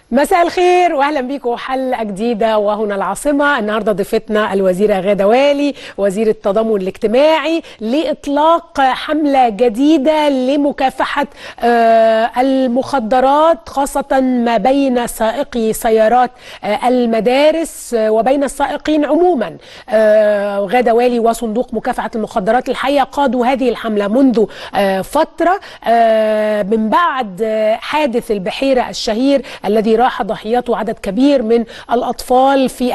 مساء الخير واهلا بيكم حلقه جديده وهنا العاصمه النهارده ضيفتنا الوزيره غاده والي وزير التضامن الاجتماعي لاطلاق حمله جديده لمكافحه آه، المخدرات خاصه ما بين سائقي سيارات آه، المدارس آه، وبين السائقين عموما آه، غاده والي وصندوق مكافحه المخدرات الحقيقه قادوا هذه الحمله منذ آه، فتره آه، من بعد آه، حادث البحيره الشهير الذي راح ضحيته عدد كبير من الأطفال في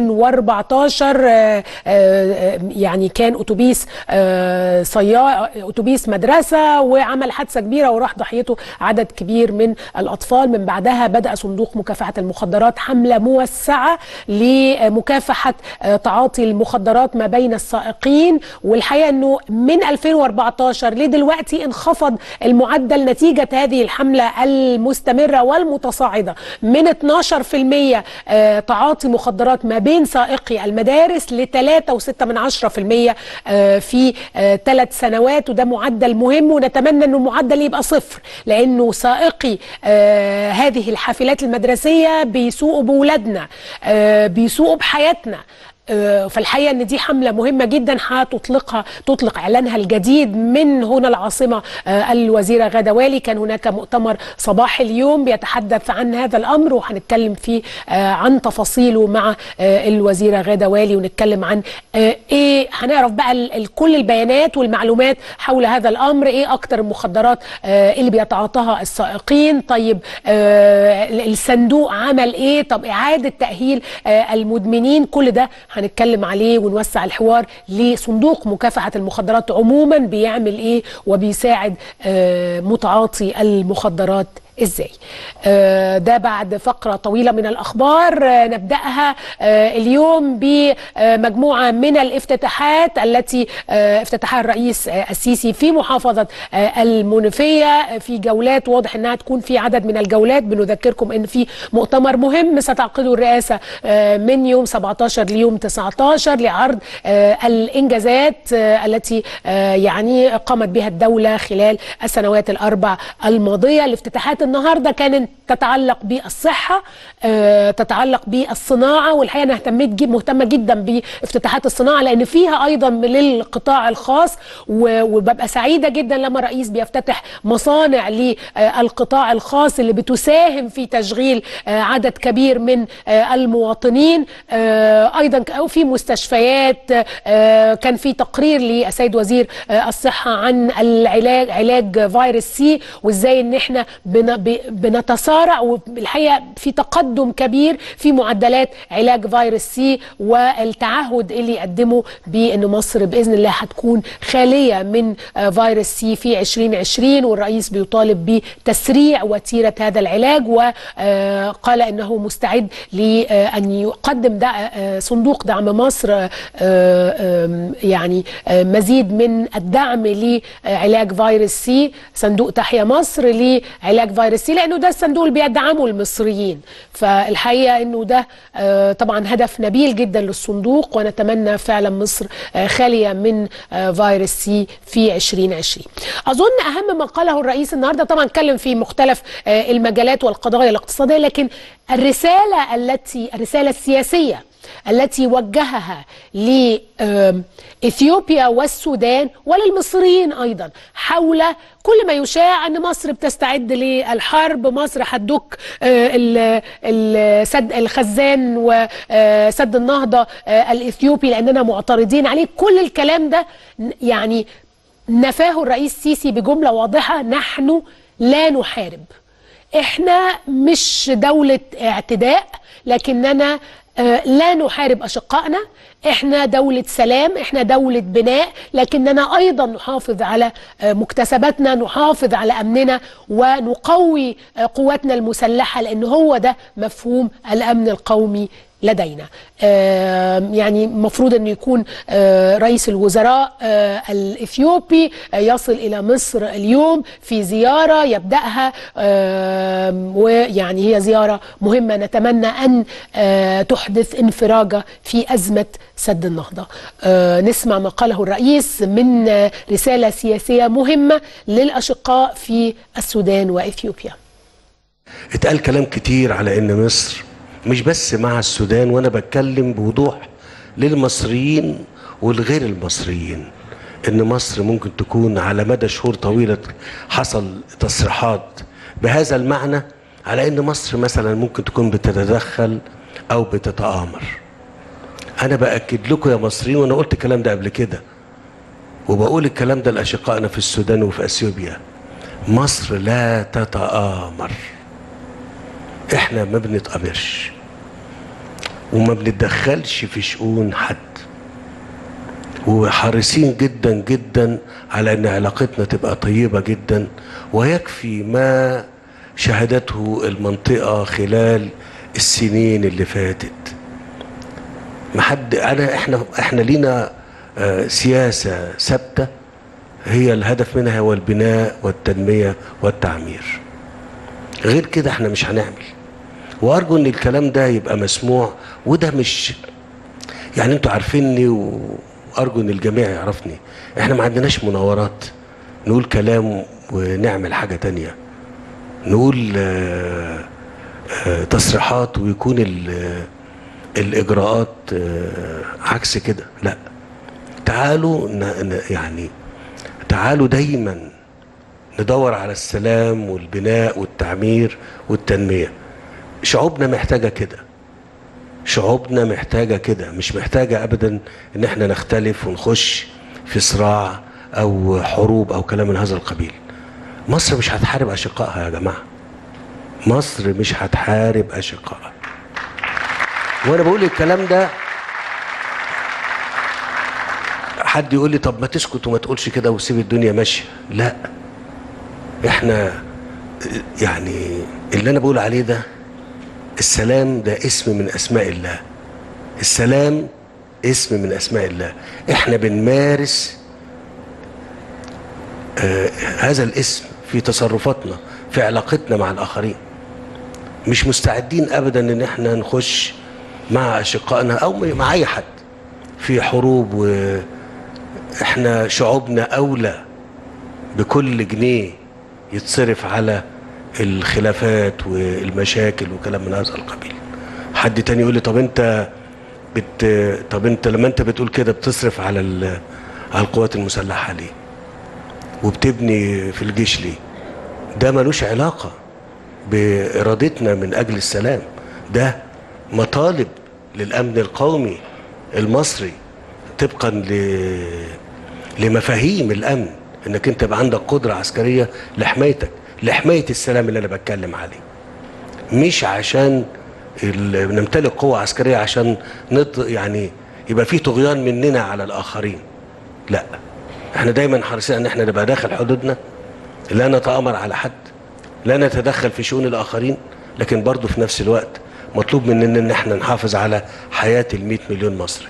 2014 آه، آه، يعني كان أتوبيس آه، سيارة أتوبيس مدرسة وعمل حادثة كبيرة وراح ضحيته عدد كبير من الأطفال من بعدها بدأ صندوق مكافحة المخدرات حملة موسعة لمكافحة آه، تعاطي المخدرات ما بين السائقين والحقيقة أنه من 2014 لدلوقتي انخفض المعدل نتيجة هذه الحملة المستمرة والمتصاعدة من 12% آه، تعاطي مخدرات ما بين سائقي المدارس ل 3.6 من 10% آه، في ثلاث سنوات وده معدل مهم ونتمنى انه المعدل يبقى صفر لانه سائقي آه، هذه الحافلات المدرسيه بيسوقوا بولادنا آه، بيسوقوا بحياتنا آه، فالحقيقه ان دي حمله مهمه جدا هتطلقها تطلق اعلانها الجديد من هنا العاصمه آه، الوزيره غاده والي كان هناك مؤتمر صباح اليوم بيتحدث عن هذا الامر وهنتكلم فيه آه، عن تفاصيله مع آه، الوزيره غاده والي ونتكلم عن آه، ايه هنعرف بقى ال- ال- كل البيانات والمعلومات حول هذا الامر ايه اكتر المخدرات آه، اللي بيتعاطاها السائقين طيب آه، الصندوق عمل ايه طب اعاده تاهيل آه، المدمنين كل ده هنتكلم عليه ونوسع الحوار لصندوق مكافحه المخدرات عموما بيعمل ايه وبيساعد آه، متعاطي المخدرات ازاي آه، ده بعد فقرة طويلة من الأخبار آه، نبدأها آه، اليوم بمجموعة من الافتتاحات التي آه، افتتحها الرئيس آه، السيسي في محافظة آه، المنوفية آه، في جولات واضح أنها تكون في عدد من الجولات بنذكركم أن في مؤتمر مهم ستعقده الرئاسة آه، من يوم 17 ليوم 19 لعرض آه، الإنجازات آه، التي آه، يعني قامت بها الدولة خلال السنوات الأربع الماضية الافتتاحات النهاردة كانت تتعلق بالصحة آه، تتعلق بالصناعة والحقيقة أنا اهتميت جد مهتمة جدا بافتتاحات الصناعة لأن فيها أيضا للقطاع الخاص و- وببقى سعيدة جدا لما الرئيس بيفتتح مصانع للقطاع الخاص اللي بتساهم في تشغيل آه، عدد كبير من آه، المواطنين آه، أيضا ك- أو في مستشفيات آه، كان في تقرير للسيد وزير آه، الصحة عن العلاج علاج فيروس سي وازاي ان احنا بن- ب- بنتسارع والحقيقه في تقدم كبير في معدلات علاج فيروس سي والتعهد اللي يقدمه بان مصر باذن الله هتكون خاليه من آه، فيروس سي في 2020 والرئيس بيطالب بتسريع وتيره هذا العلاج وقال انه مستعد لان يقدم دع- آه، صندوق دعم مصر آه، آه، آم، يعني آه، مزيد من الدعم لعلاج فيروس سي صندوق تحيا مصر لعلاج فيروس سي لانه ده الصندوق اللي بيدعمه المصريين فالحقيقه انه ده آه، طبعا هدف نبيل جدا للصندوق ونتمنى فعلا مصر آه، خاليه من آه، فيروس سي في 2020 اظن اهم ما قاله الرئيس النهارده طبعا اتكلم في مختلف آه، المجالات والقضايا الاقتصاديه لكن الرساله التي الرساله السياسيه التي وجهها لإثيوبيا والسودان وللمصريين أيضا حول كل ما يشاع أن مصر بتستعد للحرب مصر هتدك آه، ال- السد الخزان وسد النهضة آه، الإثيوبي لأننا معترضين عليه كل الكلام ده يعني نفاه الرئيس السيسي بجملة واضحة نحن لا نحارب احنا مش دولة اعتداء لكننا آه، لا نحارب أشقائنا احنا دولة سلام احنا دولة بناء لكننا أيضا نحافظ على آه، مكتسباتنا نحافظ على أمننا ونقوي آه، قواتنا المسلحة لأن هو ده مفهوم الأمن القومي لدينا آم، يعني المفروض أن يكون آه، رئيس الوزراء آه، الإثيوبي آه، يصل إلى مصر اليوم في زيارة يبدأها آم، ويعني هي زيارة مهمة نتمنى أن آه، تحدث انفراجة في أزمة سد النهضة آه، نسمع ما قاله الرئيس من آه، رسالة سياسية مهمة للأشقاء في السودان وإثيوبيا اتقال كلام كتير على ان مصر مش بس مع السودان وانا بتكلم بوضوح للمصريين والغير المصريين ان مصر ممكن تكون على مدى شهور طويله حصل تصريحات بهذا المعنى على ان مصر مثلا ممكن تكون بتتدخل او بتتآمر انا باكد لكم يا مصريين وانا قلت الكلام ده قبل كده وبقول الكلام ده لاشقائنا في السودان وفي اثيوبيا مصر لا تتآمر احنا ما بنتأمرش وما بنتدخلش في شؤون حد وحريصين جدا جدا على ان علاقتنا تبقى طيبه جدا ويكفي ما شهدته المنطقه خلال السنين اللي فاتت ما حد انا احنا احنا لينا آه، سياسه ثابته هي الهدف منها هو البناء والتنميه والتعمير غير كده احنا مش هنعمل وارجو ان الكلام ده يبقى مسموع وده مش يعني انتوا عارفيني وارجو ان الجميع يعرفني احنا ما عندناش مناورات نقول كلام ونعمل حاجه تانية نقول آه، آه، تصريحات ويكون ال- الاجراءات آه، عكس كده لا تعالوا ن- ن- يعني تعالوا دايما ندور على السلام والبناء والتعمير والتنميه شعوبنا محتاجه كده شعوبنا محتاجه كده مش محتاجه ابدا ان احنا نختلف ونخش في صراع او حروب او كلام من هذا القبيل مصر مش هتحارب اشقائها يا جماعه مصر مش هتحارب اشقائها وانا بقول الكلام ده حد يقول لي طب ما تسكت وما تقولش كده وسيب الدنيا ماشيه لا احنا يعني اللي انا بقول عليه ده السلام ده اسم من اسماء الله السلام اسم من اسماء الله احنا بنمارس آه هذا الاسم في تصرفاتنا في علاقتنا مع الاخرين مش مستعدين ابدا ان احنا نخش مع اشقائنا او مع اي حد في حروب واحنا شعوبنا اولى بكل جنيه يتصرف على الخلافات والمشاكل وكلام من هذا القبيل حد تاني يقول لي طب انت بت طب انت لما انت بتقول كده بتصرف على ال... على القوات المسلحه ليه وبتبني في الجيش ليه ده ملوش علاقه بارادتنا من اجل السلام ده مطالب للامن القومي المصري طبقا ل... لمفاهيم الامن انك انت يبقى عندك قدره عسكريه لحمايتك لحمايه السلام اللي انا بتكلم عليه مش عشان ال- نمتلك قوه عسكريه عشان نط يعني يبقى في طغيان مننا على الاخرين لا احنا دايما حريصين ان احنا نبقى داخل حدودنا لا نتامر على حد لا نتدخل في شؤون الاخرين لكن برضه في نفس الوقت مطلوب مننا ان احنا نحافظ على حياه ال 100 مليون مصري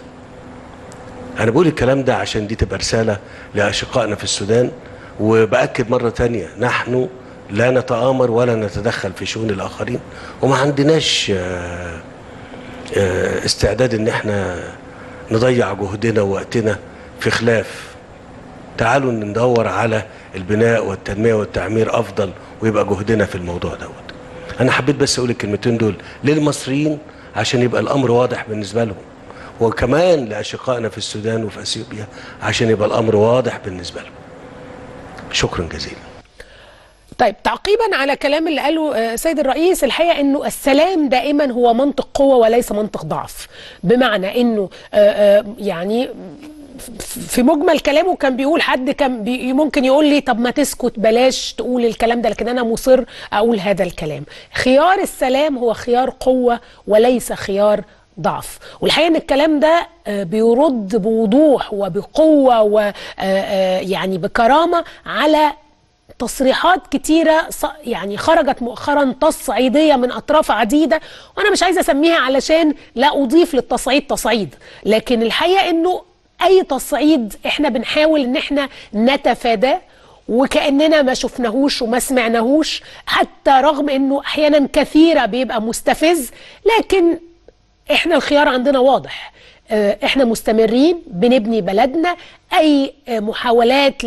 انا بقول الكلام ده عشان دي تبقى رساله لاشقائنا في السودان وباكد مره تانية نحن لا نتآمر ولا نتدخل في شؤون الاخرين وما عندناش آه، آه، استعداد ان احنا نضيع جهدنا ووقتنا في خلاف تعالوا ندور على البناء والتنميه والتعمير افضل ويبقى جهدنا في الموضوع دوت انا حبيت بس اقول الكلمتين دول للمصريين عشان يبقى الامر واضح بالنسبه لهم وكمان لاشقائنا في السودان وفي اثيوبيا عشان يبقى الامر واضح بالنسبه لهم شكرا جزيلا طيب تعقيبا على كلام اللي قاله آه، سيد الرئيس الحقيقه انه السلام دائما هو منطق قوه وليس منطق ضعف بمعنى انه آه، آه، يعني في مجمل كلامه كان بيقول حد كان بي ممكن يقول لي طب ما تسكت بلاش تقول الكلام ده لكن انا مصر اقول هذا الكلام خيار السلام هو خيار قوه وليس خيار ضعف والحقيقه ان الكلام ده آه، بيرد بوضوح وبقوه ويعني بكرامه على تصريحات كتيرة ص- يعني خرجت مؤخرا تصعيدية من أطراف عديدة وأنا مش عايزة أسميها علشان لا أضيف للتصعيد تصعيد لكن الحقيقة أنه أي تصعيد إحنا بنحاول أن إحنا نتفاداه وكأننا ما شفناهوش وما سمعناهوش حتى رغم أنه أحيانا كثيرة بيبقى مستفز لكن احنا الخيار عندنا واضح آه، احنا مستمرين بنبني بلدنا اي آه، محاولات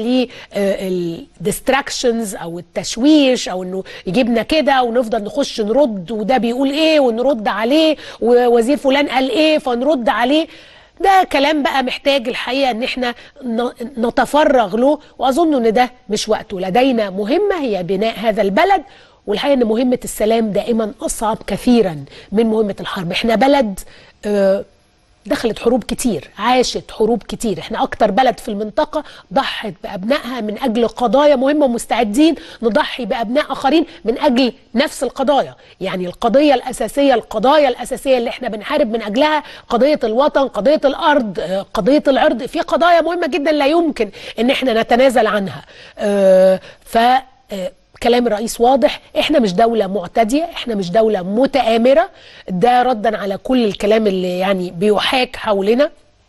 للديستراكشنز او التشويش او انه يجيبنا كده ونفضل نخش نرد وده بيقول ايه ونرد عليه ووزير فلان قال ايه فنرد عليه ده كلام بقى محتاج الحقيقه ان احنا ن- نتفرغ له واظن ان ده مش وقته لدينا مهمه هي بناء هذا البلد والحقيقه ان مهمه السلام دائما اصعب كثيرا من مهمه الحرب احنا بلد آه، دخلت حروب كتير عاشت حروب كتير احنا اكتر بلد في المنطقة ضحت بأبنائها من أجل قضايا مهمة ومستعدين نضحي بأبناء آخرين من أجل نفس القضايا يعني القضية الأساسية القضايا الأساسية اللي احنا بنحارب من أجلها قضية الوطن قضية الأرض آه، قضية العرض في قضايا مهمة جدا لا يمكن ان احنا نتنازل عنها آه، ف آه، كلام الرئيس واضح احنا مش دولة معتدية احنا مش دولة متآمرة ده ردا على كل الكلام اللي يعني بيحاك حولنا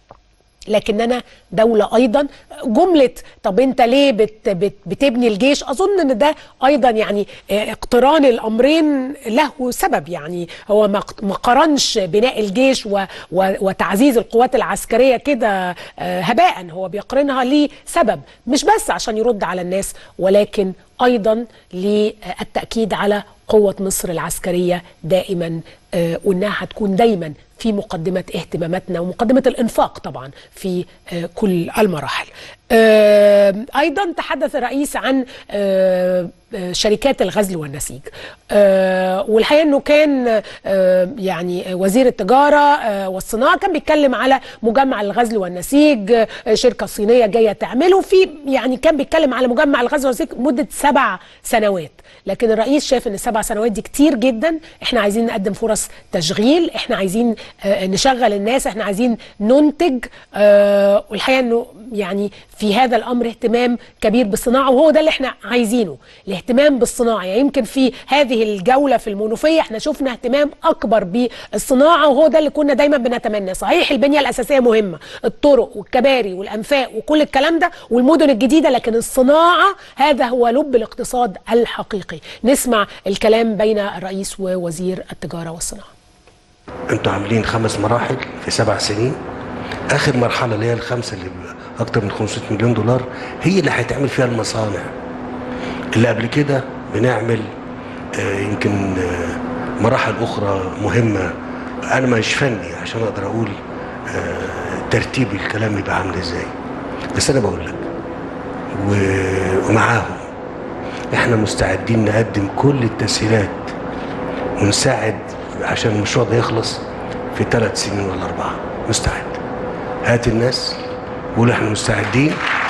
لكننا دولة أيضا جملة طب أنت ليه بت بت بتبني الجيش أظن أن ده أيضا يعني آه، اقتران الأمرين له سبب يعني هو ما ق- ما قارنش بناء الجيش و و وتعزيز القوات العسكرية كده آه، هباء هو بيقارنها لسبب مش بس عشان يرد على الناس ولكن أيضا للتأكيد على قوة مصر العسكرية دائما آه، وانها هتكون دايما في مقدمة اهتماماتنا ومقدمة الانفاق طبعا في آه، كل المراحل آه، ايضا تحدث الرئيس عن آه، آه، شركات الغزل والنسيج آه، والحقيقه انه كان آه، يعني وزير التجاره آه، والصناعه كان بيتكلم على مجمع الغزل والنسيج آه، شركه صينيه جايه تعمله في يعني كان بيتكلم على مجمع الغزل والنسيج مده سبع سنوات لكن الرئيس شاف ان السبع سنوات دي كتير جدا احنا عايزين نقدم فرص تشغيل احنا عايزين آه، نشغل الناس احنا عايزين ننتج آه، والحقيقه انه يعني في هذا الامر اهتمام كبير بالصناعه وهو ده اللي احنا عايزينه الاهتمام بالصناعه يعني يمكن في هذه الجوله في المنوفيه احنا شفنا اهتمام اكبر بالصناعه وهو ده اللي كنا دايما بنتمناه صحيح البنيه الاساسيه مهمه الطرق والكباري والانفاق وكل الكلام ده والمدن الجديده لكن الصناعه هذا هو لب الاقتصاد الحقيقي نسمع الكلام بين الرئيس ووزير التجاره والصناعه انتوا عاملين خمس مراحل في سبع سنين اخر مرحله اللي هي الخمسه اللي اكتر من 500 مليون دولار هي اللي هيتعمل فيها المصانع اللي قبل كده بنعمل آه، يمكن آه، مراحل اخرى مهمه انا مش فني عشان اقدر اقول آه، ترتيب الكلام يبقى عامل ازاي بس انا بقول لك و- ومعاهم احنا مستعدين نقدم كل التسهيلات ونساعد عشان المشروع ده يخلص في ثلاث سنين ولا أربعة مستعد هات الناس قول احنا مستعدين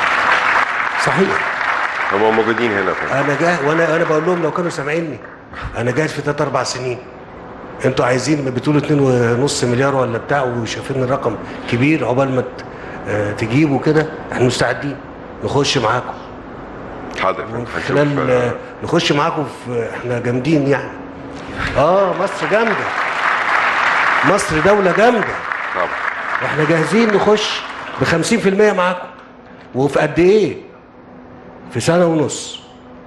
صحيح هم موجودين هنا فعلا انا جاهز وانا انا بقول لهم لو كانوا سامعيني انا جاهز في ثلاث اربع سنين انتوا عايزين بتقولوا اتنين ونص مليار ولا بتاع وشايفين الرقم كبير عقبال ما ت- آه، تجيبوا كده احنا مستعدين نخش معاكم حاضر يا فندم. هنشوف خلال آه، آه، نخش معاكم في احنا جامدين يعني اه مصر جامده مصر دوله جامده طبعا واحنا جاهزين نخش ب 50% معاكم وفي قد ايه؟ في سنه ونص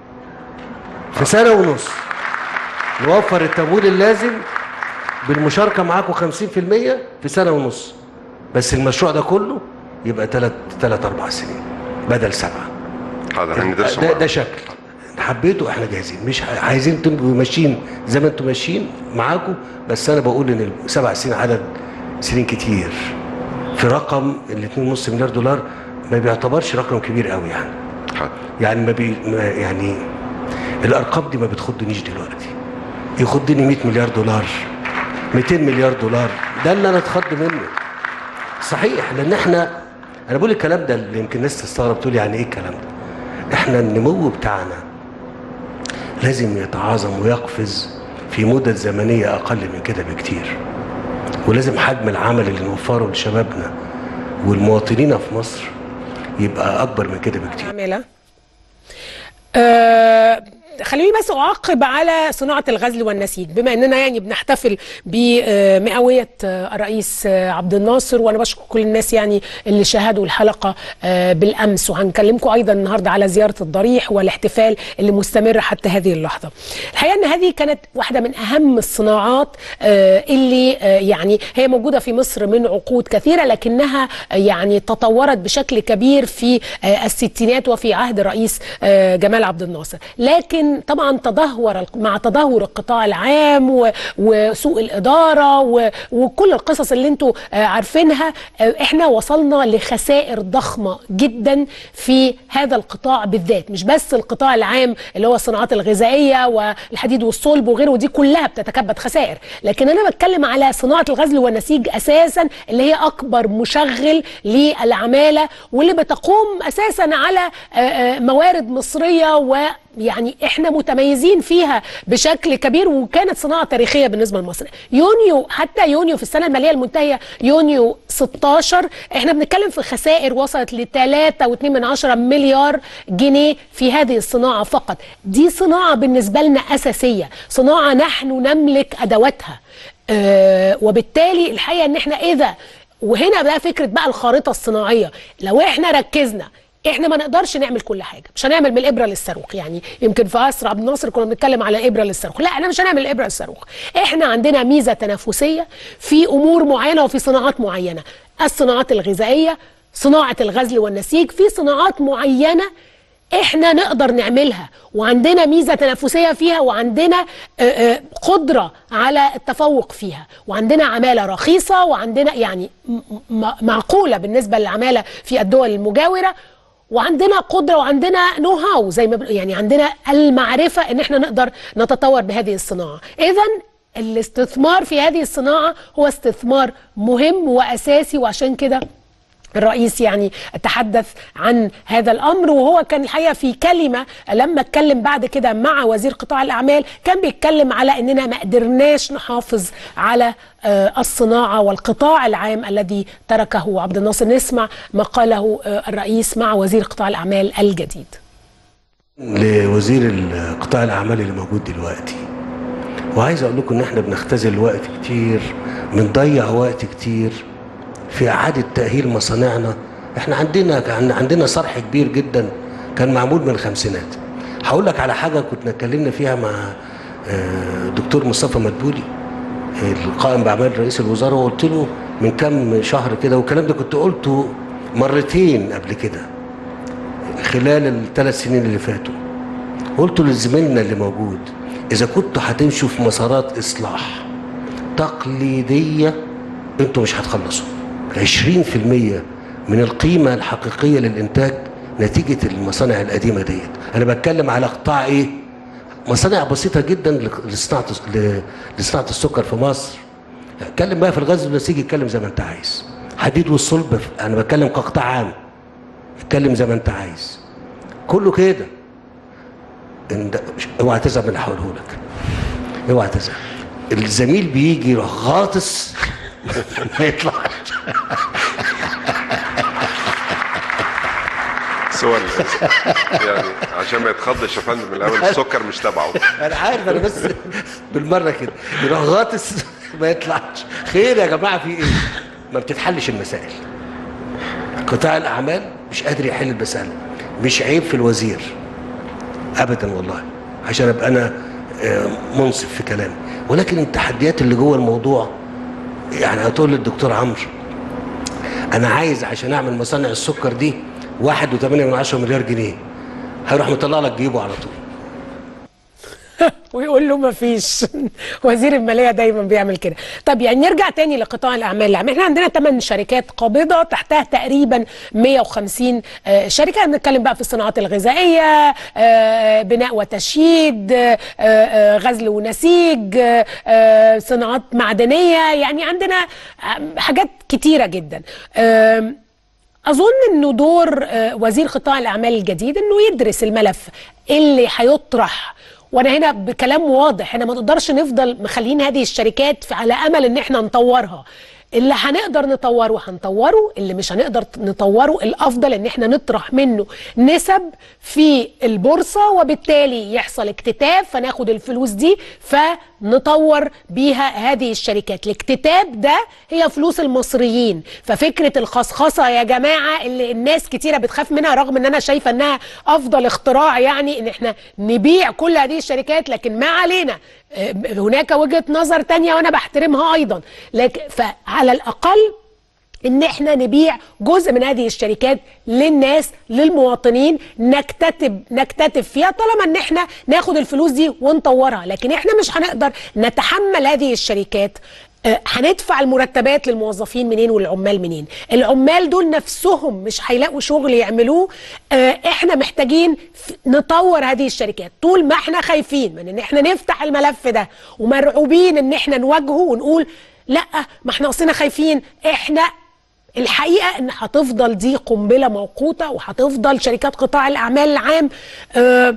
في سنه ونص نوفر التمويل اللازم بالمشاركه معاكم 50% في سنه ونص بس المشروع ده كله يبقى ثلاث ثلاث اربع سنين بدل سبعه حاضر هندرسه ده, مرة. ده شكل حبيته احنا جاهزين مش ع- عايزين تبقوا ماشيين زي ما انتم ماشيين معاكم بس انا بقول ان سبع سنين عدد سنين كتير في رقم ال 2.5 مليار دولار ما بيعتبرش رقم كبير قوي يعني حاضر يعني ما بي ما يعني الارقام دي ما بتخضنيش دلوقتي يخضني 100 مليار دولار 200 مليار دولار ده اللي انا اتخض منه صحيح لان احنا انا بقول الكلام ده اللي يمكن الناس تستغرب تقول يعني ايه الكلام ده احنا النمو بتاعنا لازم يتعاظم ويقفز في مدة زمنية أقل من كده بكتير ولازم حجم العمل اللي نوفره لشبابنا والمواطنين في مصر يبقى أكبر من كده بكتير عاملة آه خليني بس اعقب على صناعه الغزل والنسيج بما اننا يعني بنحتفل بمئويه الرئيس عبد الناصر وانا بشكر كل الناس يعني اللي شاهدوا الحلقه آه، بالامس وهنكلمكم ايضا النهارده على زياره الضريح والاحتفال اللي مستمر حتى هذه اللحظه. الحقيقه ان هذه كانت واحده من اهم الصناعات آه، اللي آه، يعني هي موجوده في مصر من عقود كثيره لكنها آه، يعني تطورت بشكل كبير في آه، الستينات وفي عهد الرئيس آه، جمال عبد الناصر لكن طبعا تدهور مع تدهور القطاع العام و- وسوء الاداره و- وكل القصص اللي انتوا آه، عارفينها آه، احنا وصلنا لخسائر ضخمه جدا في هذا القطاع بالذات مش بس القطاع العام اللي هو الصناعات الغذائيه والحديد والصلب وغيره ودي كلها بتتكبد خسائر لكن انا بتكلم على صناعه الغزل والنسيج اساسا اللي هي اكبر مشغل للعماله واللي بتقوم اساسا على آه، آه، موارد مصريه ويعني احنا متميزين فيها بشكل كبير وكانت صناعه تاريخيه بالنسبه لمصر يونيو حتى يونيو في السنه الماليه المنتهيه يونيو 16 احنا بنتكلم في خسائر وصلت ل 3.2 مليار جنيه في هذه الصناعه فقط دي صناعه بالنسبه لنا اساسيه صناعه نحن نملك ادواتها آه وبالتالي الحقيقه ان احنا اذا وهنا بقى فكره بقى الخارطه الصناعيه لو احنا ركزنا احنا ما نقدرش نعمل كل حاجه مش هنعمل من الابره للصاروخ يعني يمكن في عصر عبد الناصر كنا بنتكلم على الابره للصاروخ لا احنا مش هنعمل الابره للصاروخ احنا عندنا ميزه تنافسيه في امور معينه وفي صناعات معينه الصناعات الغذائيه صناعه الغزل والنسيج في صناعات معينه احنا نقدر نعملها وعندنا ميزه تنافسيه فيها وعندنا آه، آه، قدره على التفوق فيها وعندنا عماله رخيصه وعندنا يعني م- م- معقوله بالنسبه للعماله في الدول المجاوره وعندنا قدره وعندنا نو هاو زي ما بن- يعني عندنا المعرفه ان احنا نقدر نتطور بهذه الصناعه اذا الاستثمار في هذه الصناعه هو استثمار مهم واساسي وعشان كده الرئيس يعني تحدث عن هذا الامر وهو كان الحقيقه في كلمه لما اتكلم بعد كده مع وزير قطاع الاعمال كان بيتكلم على اننا ما قدرناش نحافظ على آه، الصناعه والقطاع العام الذي تركه عبد الناصر نسمع ما قاله آه، الرئيس مع وزير قطاع الاعمال الجديد لوزير قطاع الاعمال اللي موجود دلوقتي وعايز اقول لكم ان احنا بنختزل وقت كتير بنضيع وقت كتير في اعاده تاهيل مصانعنا احنا عندنا كان عندنا صرح كبير جدا كان معمول من الخمسينات هقول لك على حاجه كنا اتكلمنا فيها مع آه، دكتور مصطفى مدبولي آه، القائم باعمال رئيس الوزراء وقلت له من كام شهر كده والكلام ده كنت قلته مرتين قبل كده خلال الثلاث سنين اللي فاتوا قلت لزميلنا اللي موجود اذا كنتوا هتمشوا في مسارات اصلاح تقليديه انتوا مش هتخلصوا 20% من القيمه الحقيقيه للانتاج نتيجه المصانع القديمه ديت انا بتكلم على قطاع ايه مصانع بسيطه جدا لصناعه لصناعه السكر في مصر اتكلم بقى في الغاز والنسيج اتكلم زي ما انت عايز حديد والصلب انا بتكلم كقطاع عام اتكلم زي ما انت عايز كله كده انت اوعى تزعل من اللي هقوله لك اوعى تزعل الزميل بيجي يروح غاطس ما يطلعش سؤال يعني عشان ما يتخضش يا فندم من الاول السكر مش تبعه انا عارف انا بس بالمره كده يروح غاطس ما يطلعش خير يا جماعه في ايه ما بتتحلش المسائل قطاع الاعمال مش قادر يحل المساله مش عيب في الوزير ابدا والله عشان ابقى انا آه، منصف في كلامي ولكن التحديات اللي جوه الموضوع يعني هتقول للدكتور عمرو انا عايز عشان اعمل مصانع السكر دي واحد وثمانية من عشرة مليار جنيه هيروح مطلع لك جيبه على طول ويقول له ما فيش وزير الماليه دايما بيعمل كده طب يعني نرجع تاني لقطاع الاعمال العام احنا عندنا 8 شركات قابضه تحتها تقريبا 150 آه، شركه بنتكلم بقى في الصناعات الغذائيه آه، بناء وتشييد آه، آه، غزل ونسيج آه، آه، صناعات معدنيه يعني عندنا آه، حاجات كتيره جدا آم، اظن انه دور آه، وزير قطاع الاعمال الجديد انه يدرس الملف اللي هيطرح وانا هنا بكلام واضح احنا ما نقدرش نفضل مخلين هذه الشركات في- على امل ان احنا نطورها اللي هنقدر نطوره هنطوره اللي مش هنقدر نطوره الافضل ان احنا نطرح منه نسب في البورصه وبالتالي يحصل اكتتاب فناخد الفلوس دي فنطور بيها هذه الشركات الاكتتاب ده هي فلوس المصريين ففكره الخصخصه يا جماعه اللي الناس كتيره بتخاف منها رغم ان انا شايفه انها افضل اختراع يعني ان احنا نبيع كل هذه الشركات لكن ما علينا آه، هناك وجهه نظر تانية وانا بحترمها ايضا لكن فعلى الاقل ان احنا نبيع جزء من هذه الشركات للناس للمواطنين نكتتب نكتتب فيها طالما ان احنا ناخد الفلوس دي ونطورها لكن احنا مش هنقدر نتحمل هذه الشركات آه، هندفع المرتبات للموظفين منين والعمال منين العمال دول نفسهم مش هيلاقوا شغل يعملوه آه، احنا محتاجين ف- نطور هذه الشركات طول ما احنا خايفين من ان احنا نفتح الملف ده ومرعوبين ان احنا نواجهه ونقول لا ما احنا اصلنا خايفين احنا الحقيقه ان هتفضل دي قنبله موقوته وهتفضل شركات قطاع الاعمال العام آه،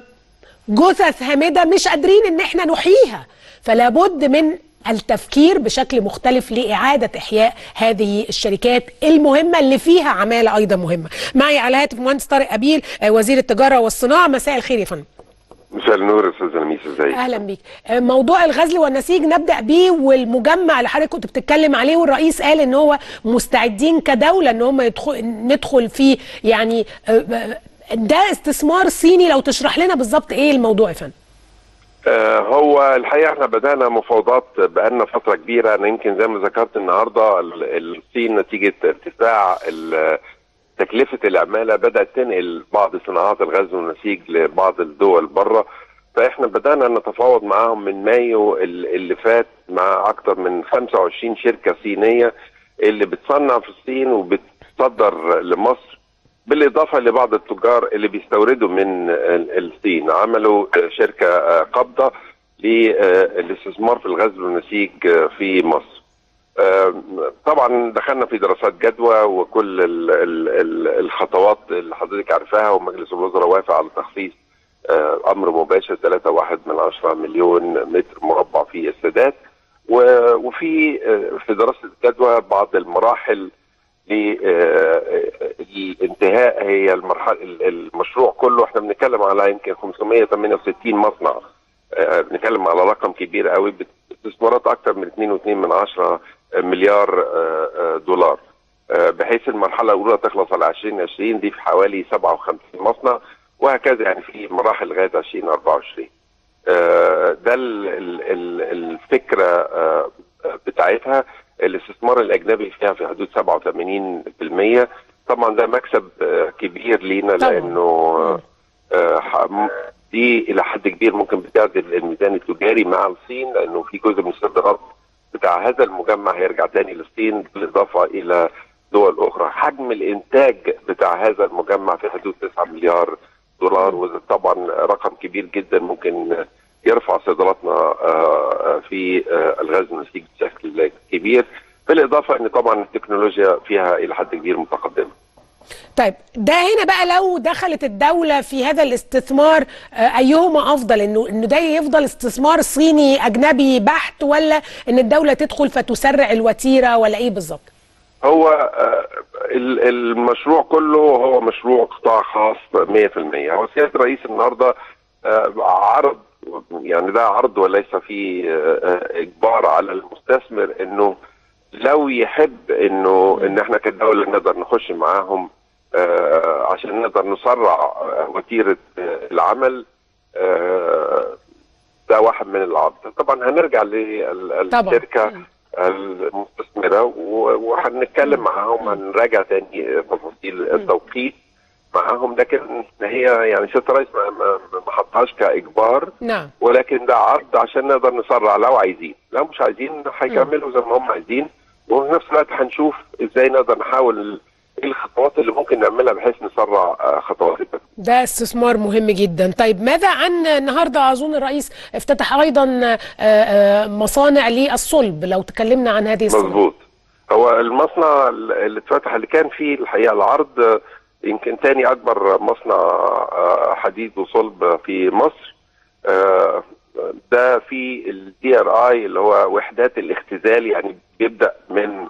جثث هامده مش قادرين ان احنا نحييها فلا بد من التفكير بشكل مختلف لاعاده احياء هذه الشركات المهمه اللي فيها عماله ايضا مهمه. معي على الهاتف مهندس طارق ابيل آه، وزير التجاره والصناعه مساء الخير يا فندم. مساء النور يا استاذ لميس ازيك اهلا بيك آه، موضوع الغزل والنسيج نبدا بيه والمجمع اللي حضرتك كنت بتتكلم عليه والرئيس قال ان هو مستعدين كدوله ان هم يدخل ندخل فيه يعني آه، آه، ده استثمار صيني لو تشرح لنا بالظبط ايه الموضوع يا فندم آه هو الحقيقه احنا بدانا مفاوضات بقالنا فتره كبيره انا يمكن زي ما ذكرت النهارده ال- الصين نتيجه ارتفاع ال- تكلفه العماله بدات تنقل بعض صناعات الغزل والنسيج لبعض الدول بره فاحنا بدانا نتفاوض معاهم من مايو ال- اللي فات مع اكثر من 25 شركه صينيه اللي بتصنع في الصين وبتصدر لمصر بالاضافه لبعض التجار اللي بيستوردوا من ال- الصين عملوا شركه آه، قابضه للاستثمار في الغزل والنسيج آه، في مصر. آه، طبعا دخلنا في دراسات جدوى وكل ال- ال- ال- الخطوات اللي حضرتك عارفاها ومجلس الوزراء وافق على تخصيص آه، امر مباشر 3.1 من 10 مليون متر مربع في السادات و- وفي آه، في دراسه الجدوى بعض المراحل للانتهاء هي المرحله المشروع كله احنا بنتكلم على يمكن 568 مصنع آه، بنتكلم على رقم كبير قوي باستثمارات اكثر من 2.2 من 10 مليار آه، آه، دولار آه، بحيث المرحله الاولى تخلص على 2020 دي في حوالي 57 مصنع وهكذا يعني في مراحل لغايه 2024 آه، ده ال- ال- ال- الفكره آه، بتاعتها الاستثمار الاجنبي فيها في حدود 87% طبعا ده مكسب آه، كبير لينا طبعاً. لانه آه، ح- دي الى حد كبير ممكن بتعدل الميزان التجاري مع الصين لانه في جزء من الصادرات بتاع هذا المجمع هيرجع تاني للصين بالاضافه الى دول اخرى حجم الانتاج بتاع هذا المجمع في حدود 9 مليار دولار وده طبعا رقم كبير جدا ممكن يرفع صادراتنا آه، في آه، الغاز والنسيج بشكل كبير بالاضافه ان طبعا التكنولوجيا فيها الى حد كبير متقدمه طيب ده هنا بقى لو دخلت الدولة في هذا الاستثمار آه، أيهما أفضل إنه إنه ده يفضل استثمار صيني أجنبي بحت ولا إن الدولة تدخل فتسرع الوتيرة ولا إيه بالظبط؟ هو آه، ال- المشروع كله هو مشروع قطاع خاص 100% هو سياده الرئيس النهارده آه، عرض يعني ده عرض وليس فيه آه، آه، اجبار على المستثمر انه لو يحب انه ان احنا كدوله نقدر نخش معاهم آه، عشان نقدر نسرع آه، وتيره آه، العمل آه، ده واحد من العرض طبعا هنرجع طبعاً. للشركه المستثمره و- وهنتكلم معاهم هنراجع تاني تفاصيل التوقيت معاهم لكن هي يعني سياده الرئيس ما- ما ما حطهاش كاجبار نعم ولكن ده عرض عشان نقدر نسرع لو عايزين لو مش عايزين هيكملوا زي ما هم عايزين وفي نفس الوقت هنشوف ازاي نقدر نحاول ايه الخطوات اللي ممكن نعملها بحيث نسرع آه، خطوات التنفيذ. ده استثمار مهم جدا طيب ماذا عن النهاردة أظن الرئيس افتتح أيضا آه، آه، مصانع للصلب لو تكلمنا عن هذه الصناعة مظبوط هو المصنع اللي اتفتح اللي كان فيه الحقيقه العرض آه، يمكن تاني اكبر مصنع آه، حديد وصلب في مصر آه، ده في الدي ار اي اللي هو وحدات الاختزال يعني بيبدا من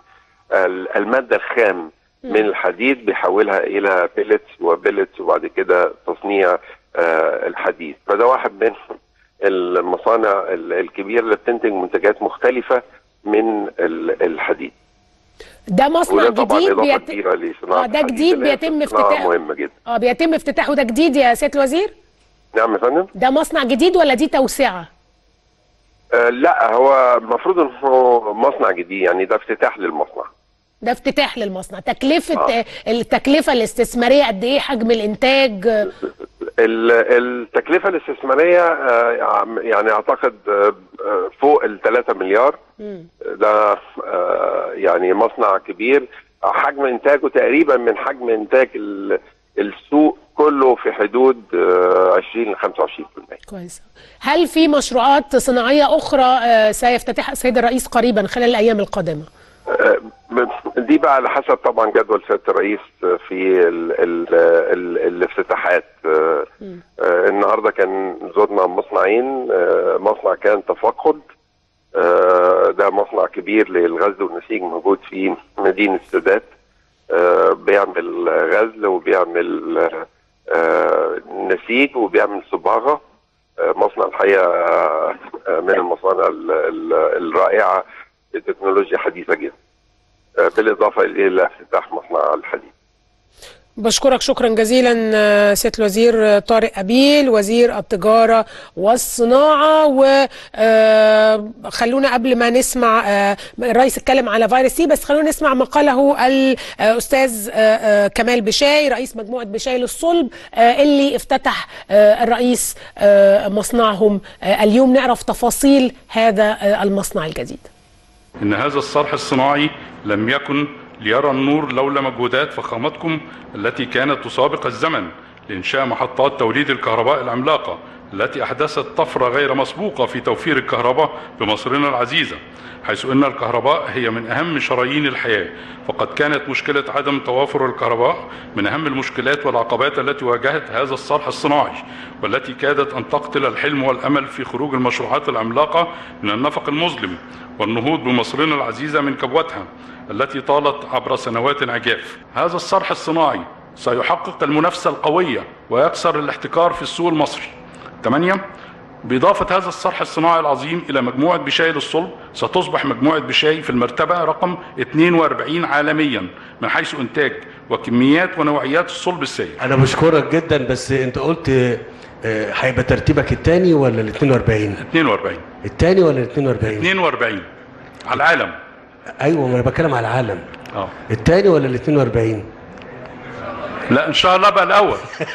ال- الماده الخام من الحديد بيحولها الى بيلتس وبيلتس وبعد كده تصنيع آه، الحديد فده واحد من المصانع ال- الكبيره اللي بتنتج منتجات مختلفه من ال- الحديد ده مصنع وده طبعا جديد اضافه بيت... كبيره لصناعه اه ده الحديد جديد اللي هي بيتم صناعة افتتاحه مهمه جدا اه بيتم افتتاحه ده جديد يا سياده الوزير نعم يا فندم ده مصنع جديد ولا دي توسعه آه لا هو المفروض انه هو مصنع جديد يعني ده افتتاح للمصنع ده افتتاح للمصنع تكلفه آه. آه. التكلفه الاستثماريه قد ايه حجم الانتاج آه، ال- التكلفه الاستثماريه آه، يعني اعتقد آه، آه، فوق ال 3 مليار مم. ده آه، يعني مصنع كبير حجم انتاجه تقريبا من حجم انتاج ال- السوق كله في حدود آه، 20 ل 25% كويس هل في مشروعات صناعيه اخرى آه، سيفتتحها السيد الرئيس قريبا خلال الايام القادمه آه، دي بقى على حسب طبعا جدول سياده الرئيس في ال ال ال الافتتاحات آه، آه، النهارده كان زرنا مصنعين آه، مصنع كان تفقد آه، ده مصنع كبير للغزل والنسيج موجود في مدينه السادات آه، بيعمل غزل وبيعمل آه، نسيج وبيعمل صباغه آه، مصنع الحقيقه آه، من المصانع ال- ال- الرائعه بتكنولوجيا حديثه جدا آه، بالاضافه الى افتتاح مصنع الحديد بشكرك شكرا جزيلا آه، سياده الوزير آه، طارق ابيل وزير التجاره والصناعه وخلونا قبل ما نسمع آه، الرئيس اتكلم على فيروس سي بس خلونا نسمع ما قاله الاستاذ آه، آه، كمال بشاي رئيس مجموعه بشاي للصلب آه، اللي افتتح آه، الرئيس آه، مصنعهم آه، اليوم نعرف تفاصيل هذا آه، المصنع الجديد إن هذا الصرح الصناعي لم يكن ليرى النور لولا مجهودات فخامتكم التي كانت تسابق الزمن لإنشاء محطات توليد الكهرباء العملاقة التي أحدثت طفرة غير مسبوقة في توفير الكهرباء بمصرنا العزيزة حيث أن الكهرباء هي من أهم شرايين الحياة فقد كانت مشكلة عدم توافر الكهرباء من أهم المشكلات والعقبات التي واجهت هذا الصرح الصناعي والتي كادت أن تقتل الحلم والأمل في خروج المشروعات العملاقة من النفق المظلم والنهوض بمصرنا العزيزة من كبوتها التي طالت عبر سنوات عجاف هذا الصرح الصناعي سيحقق المنافسة القوية ويكسر الاحتكار في السوق المصري 8 بإضافة هذا الصرح الصناعي العظيم إلى مجموعة بشاي للصلب ستصبح مجموعة بشاي في المرتبة رقم 42 عالميا من حيث إنتاج وكميات ونوعيات الصلب السائل انا بشكرك جدا بس انت قلت آه، هيبقى ترتيبك الثاني ولا ال 42 42 الثاني ولا ال 42 42 على العالم ايوه ما انا بتكلم على العالم اه الثاني ولا ال 42 لا ان شاء الله بقى الاول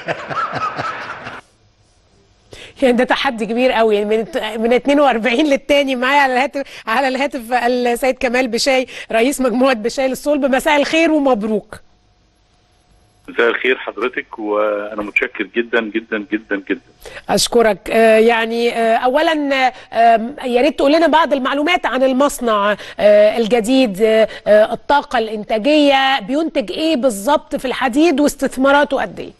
يعني ده تحدي كبير قوي من من 42 للتاني معايا على الهاتف على الهاتف السيد كمال بشاي رئيس مجموعه بشاي للصلب مساء الخير ومبروك مساء الخير حضرتك وانا متشكر جدا جدا جدا جدا اشكرك آه، يعني آه، اولا آه، يا ريت تقول لنا بعض المعلومات عن المصنع آه، الجديد آه، آه، الطاقه الانتاجيه بينتج ايه بالظبط في الحديد واستثماراته قد ايه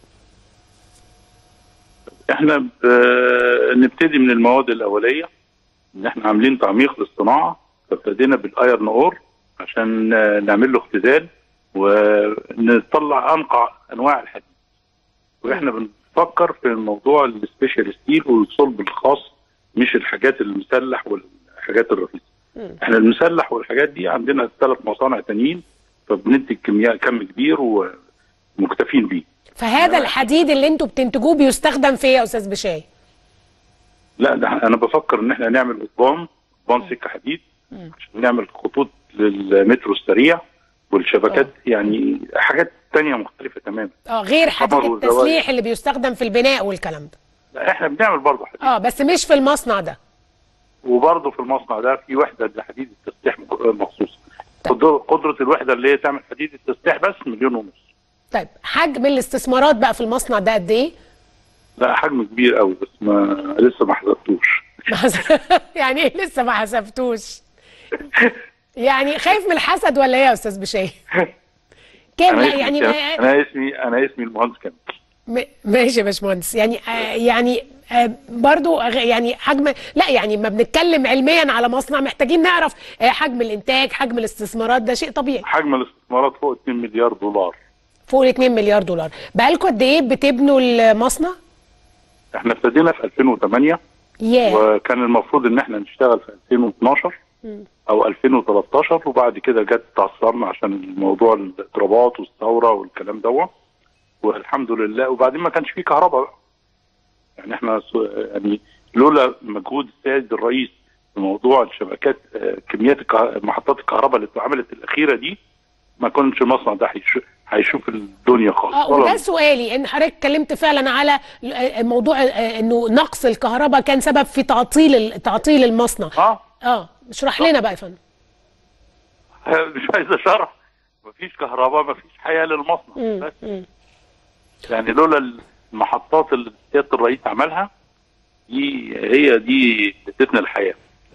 احنا ب- نبتدي من المواد الاوليه ان احنا عاملين تعميق للصناعه فابتدينا بالايرن اور عشان آه، نعمل له اختزال ونطلع انقع انواع الحديد واحنا بنفكر في موضوع السبيشال ستيل والصلب الخاص مش الحاجات المسلح والحاجات الرخيصه احنا المسلح والحاجات دي عندنا ثلاث مصانع تانيين فبننتج كمية كم كبير ومكتفين بيه فهذا الحديد اللي انتوا بتنتجوه بيستخدم في ايه يا استاذ بشاي لا ده انا بفكر ان احنا نعمل قضبان قضبان سكه حديد عشان نعمل خطوط للمترو السريع والشبكات يعني حاجات تانية مختلفة تماما اه غير حديد قمر والزوايا. التسليح اللي بيستخدم في البناء والكلام ده لا احنا بنعمل برضه حديد اه بس مش في المصنع ده وبرضه في المصنع ده في وحدة لحديد التسليح مخصوص قدر- قدرة الوحدة اللي هي تعمل حديد التسليح بس مليون ونص طيب حجم الاستثمارات بقى في المصنع ده قد ايه لا حجم كبير قوي بس ما لسه ما حسبتوش يعني ايه لسه ما حسبتوش يعني خايف من الحسد ولا ايه يا استاذ بشاي كام انا لا اسمي يعني انا اسمي انا اسمي المهندس كامل م- ماشي يا باشمهندس يعني آه، يعني آه، برضو أغ- يعني حجم لا يعني ما بنتكلم علميا على مصنع محتاجين نعرف آه، حجم الانتاج حجم الاستثمارات ده شيء طبيعي حجم الاستثمارات فوق 2 مليار دولار فوق ال 2 مليار دولار بقالكم قد ايه بتبنوا المصنع احنا ابتدينا في 2008 ياه وكان المفروض ان احنا نشتغل في 2012 او 2013 وبعد كده جت تعثرنا عشان موضوع الاضرابات والثوره والكلام دوت والحمد لله وبعدين ما كانش فيه كهرباء بقى يعني احنا سو- يعني لولا مجهود السيد الرئيس في موضوع الشبكات آه، كميات الكه- محطات الكهرباء اللي اتعملت الاخيره دي ما كنتش المصنع ده هيش- هيشوف الدنيا خالص اه ولا وده سؤالي ان حضرتك اتكلمت فعلا على آه، موضوع آه، انه نقص الكهرباء كان سبب في تعطيل ال- تعطيل المصنع اه اه اشرح لنا بقى يا فندم مش عايز اشرح مفيش كهرباء مفيش حياه للمصنع مم، بس مم. يعني لولا المحطات اللي سياده الرئيس عملها دي هي دي ادتنا الحياه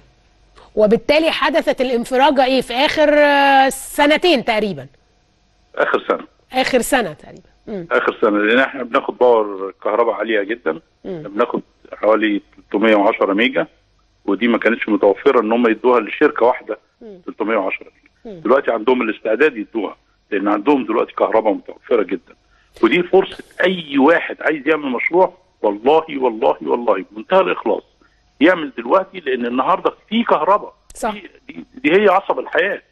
وبالتالي حدثت الانفراجه ايه في اخر آه، سنتين تقريبا اخر سنه اخر سنه تقريبا مم. اخر سنه لان احنا بناخد باور كهرباء عاليه جدا مم. بناخد حوالي 310 ميجا ودي ما كانتش متوفره ان هم يدوها لشركه واحده 310 ميجا دلوقتي عندهم الاستعداد يدوها لان عندهم دلوقتي كهرباء متوفره جدا ودي فرصه اي واحد عايز يعمل مشروع والله والله والله بمنتهى الاخلاص يعمل دلوقتي لان النهارده في كهرباء صح. دي, دي, دي هي عصب الحياه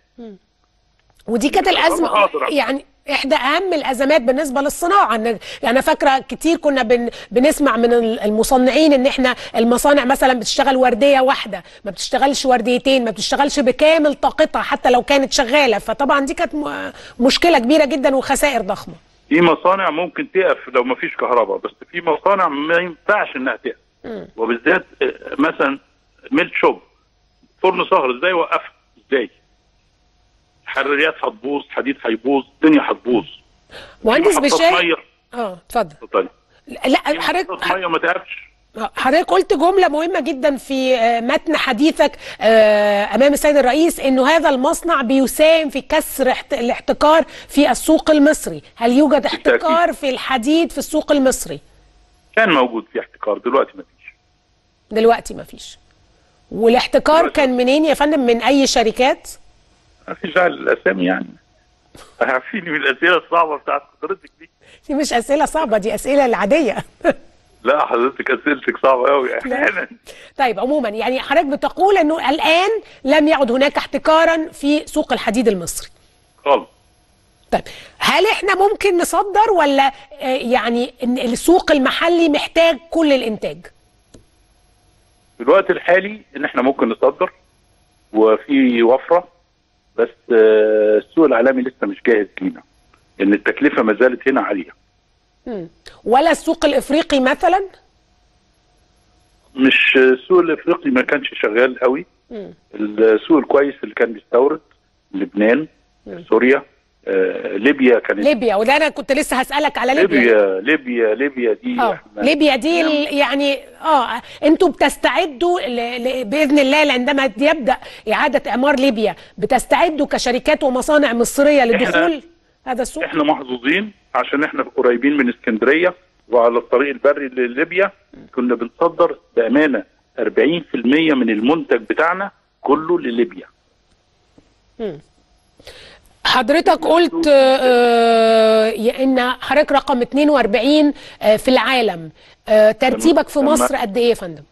ودي كانت الازمه حاضر. يعني احدى اهم الازمات بالنسبه للصناعه ان يعني انا فاكره كتير كنا بن بنسمع من المصنعين ان احنا المصانع مثلا بتشتغل ورديه واحده ما بتشتغلش ورديتين ما بتشتغلش بكامل طاقتها حتى لو كانت شغاله فطبعا دي كانت م- مشكله كبيره جدا وخسائر ضخمه في مصانع ممكن تقف لو ما فيش كهرباء بس في مصانع ما ينفعش انها تقف وبالذات آه، مثلا ميلك شوب فرن سهر ازاي وقفها ازاي حراريات هتبوظ حديد هيبوظ الدنيا هتبوظ مهندس محطات بشاي ميه اه اتفضل اتفضلي. لا في حضرتك محطات ميه ما تقفش حضرتك قلت جملة مهمة جدا في آه، متن حديثك آه، أمام السيد الرئيس إنه هذا المصنع بيساهم في كسر احت- الاحتكار في السوق المصري هل يوجد احتكار في الحديد في السوق المصري كان موجود في احتكار دلوقتي ما فيش دلوقتي ما فيش والاحتكار دلوقتي- كان منين يا فندم من أي شركات ما فيش داعي للاسامي يعني عارفيني من الاسئله الصعبه بتاعت حضرتك دي دي مش أسئلة صعبة دي أسئلة العادية لا حضرتك اسئلتك صعبه قوي احيانا طيب عموما يعني حضرتك بتقول إنه الآن لم يعد هناك احتكارا في سوق الحديد المصري خالص طيب هل احنا ممكن نصدر ولا آه، يعني إن السوق المحلي محتاج كل الانتاج في الوقت الحالي ان احنا ممكن نصدر وفي وفره بس آه، السوق العالمي لسه مش جاهز لينا لان التكلفه ما زالت هنا عاليه مم. ولا السوق الافريقي مثلا مش السوق الافريقي ما كانش شغال قوي مم. السوق الكويس اللي كان بيستورد لبنان سوريا آه، ليبيا كانت ليبيا وده انا كنت لسه هسالك على ليبيا ليبيا ليبيا ليبيا دي اه احنا ليبيا دي ال- يعني اه انتوا بتستعدوا ل... ل... باذن الله عندما يبدا اعاده اعمار ليبيا بتستعدوا كشركات ومصانع مصريه لدخول هذا السوق احنا محظوظين عشان احنا قريبين من اسكندريه وعلى الطريق البري لليبيا كنا بنصدر بامانه 40% من المنتج بتاعنا كله لليبيا حضرتك قلت آه، يا ان حضرتك رقم 42 آه، في العالم آه، ترتيبك في لما- مصر قد ايه يا فندم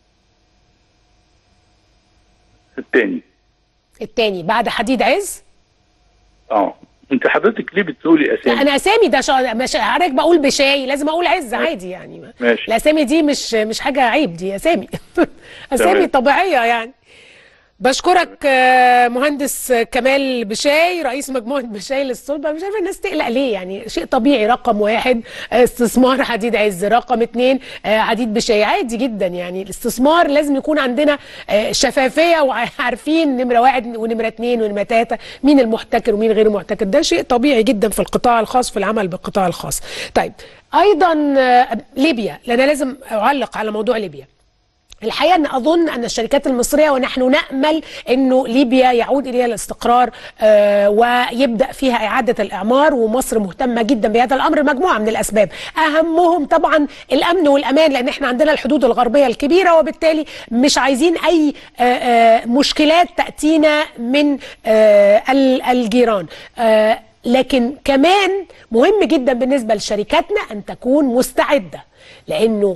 الثاني التاني بعد حديد عز اه انت حضرتك ليه بتقولي لا اسامي انا اسامي ده شا... مش حضرتك بقول بشاي لازم اقول عز عادي يعني ما- ماشي. الاسامي دي مش مش حاجه عيب دي اسامي اسامي تمام. طبيعيه يعني بشكرك آه، مهندس كمال بشاي رئيس مجموعه بشاي للصلبه مش عارفه الناس تقلق ليه يعني شيء طبيعي رقم واحد آه، استثمار حديد عز رقم اتنين آه، حديد بشاي عادي جدا يعني الاستثمار لازم يكون عندنا آه، شفافيه وعارفين نمره واحد ونمره اتنين ونمره تلاته مين المحتكر ومين غير المحتكر ده شيء طبيعي جدا في القطاع الخاص في العمل بالقطاع الخاص طيب ايضا آه، ليبيا لان أنا لازم اعلق على موضوع ليبيا الحقيقه ان اظن ان الشركات المصريه ونحن نامل انه ليبيا يعود اليها الاستقرار آه ويبدا فيها اعاده الاعمار ومصر مهتمه جدا بهذا الامر مجموعه من الاسباب اهمهم طبعا الامن والامان لان احنا عندنا الحدود الغربيه الكبيره وبالتالي مش عايزين اي آه آه مشكلات تاتينا من آه ال- الجيران آه لكن كمان مهم جدا بالنسبه لشركاتنا ان تكون مستعده لانه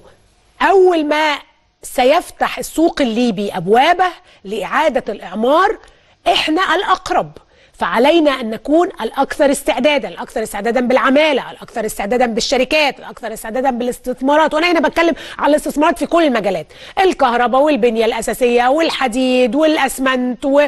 اول ما سيفتح السوق الليبي ابوابه لاعاده الاعمار احنا الاقرب فعلينا ان نكون الاكثر استعدادا، الاكثر استعدادا بالعماله، الاكثر استعدادا بالشركات، الاكثر استعدادا بالاستثمارات، وانا هنا بتكلم على الاستثمارات في كل المجالات، الكهرباء والبنيه الاساسيه والحديد والاسمنت و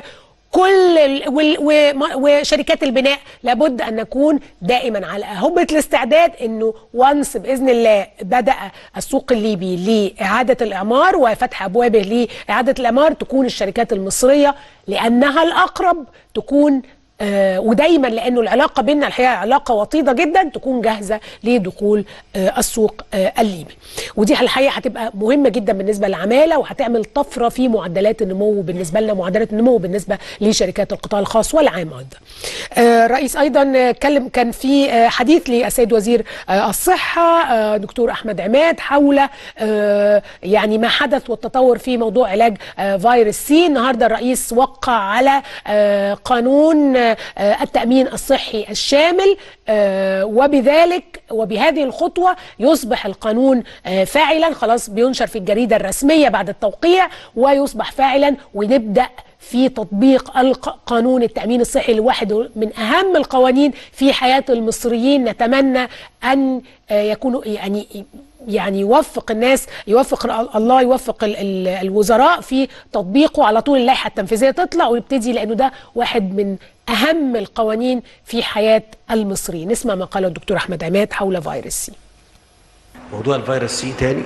كل ال... وال... وم- وشركات البناء لابد ان نكون دائما على هبه الاستعداد انه وانس باذن الله بدا السوق الليبي لاعاده الاعمار وفتح ابوابه لاعاده الاعمار تكون الشركات المصريه لانها الاقرب تكون آه ودايما لانه العلاقه بيننا الحقيقه علاقه وطيده جدا تكون جاهزه لدخول آه السوق آه الليبي ودي الحقيقه هتبقى مهمه جدا بالنسبه للعماله وهتعمل طفره في معدلات النمو بالنسبه لنا معدلات النمو بالنسبه لشركات القطاع الخاص والعام ايضا آه الرئيس ايضا آه، اتكلم كان في آه حديث للسيد وزير آه الصحه آه دكتور احمد عماد حول آه يعني ما حدث والتطور في موضوع علاج آه فيروس سي النهارده الرئيس وقع على آه قانون آه التامين الصحي الشامل آه وبذلك وبهذه الخطوه يصبح القانون آه فاعلا خلاص بينشر في الجريده الرسميه بعد التوقيع ويصبح فاعلا ونبدا في تطبيق الق- قانون التأمين الصحي الواحد من أهم القوانين في حياة المصريين نتمنى أن آه، يكونوا يعني يعني يوفق الناس يوفق ال- الله يوفق ال- ال- الوزراء في تطبيقه على طول اللائحة التنفيذية تطلع ويبتدي لأنه ده واحد من أهم القوانين في حياة المصريين نسمع ما قاله الدكتور أحمد عماد حول فيروس سي موضوع الفيروس سي تاني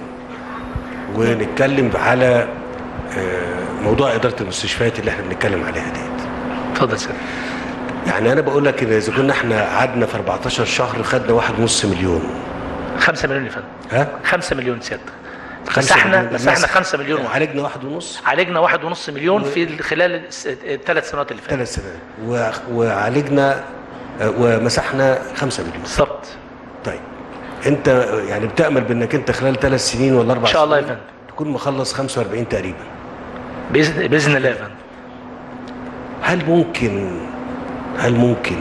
ونتكلم على آه، موضوع اداره المستشفيات اللي احنا بنتكلم عليها ديت اتفضل سيادة يعني انا بقول لك ان اذا كنا احنا قعدنا في 14 شهر خدنا واحد ونص مليون 5 مليون يا فندم ها 5 مليون سيادة خمسة مسحنا مليون. مسحنا الناس 5 مليون وعالجنا واحد ونص عالجنا واحد ونص مليون في خلال الثلاث سنوات اللي فاتت ثلاث سنوات و- وعالجنا آه، ومسحنا خمسة مليون بالظبط طيب انت يعني بتامل بانك انت خلال ثلاث سنين ولا اربع إن شاء الله يا سنين فندم. تكون مخلص 45 تقريبا باذن باذن الله يا فندم هل ممكن هل ممكن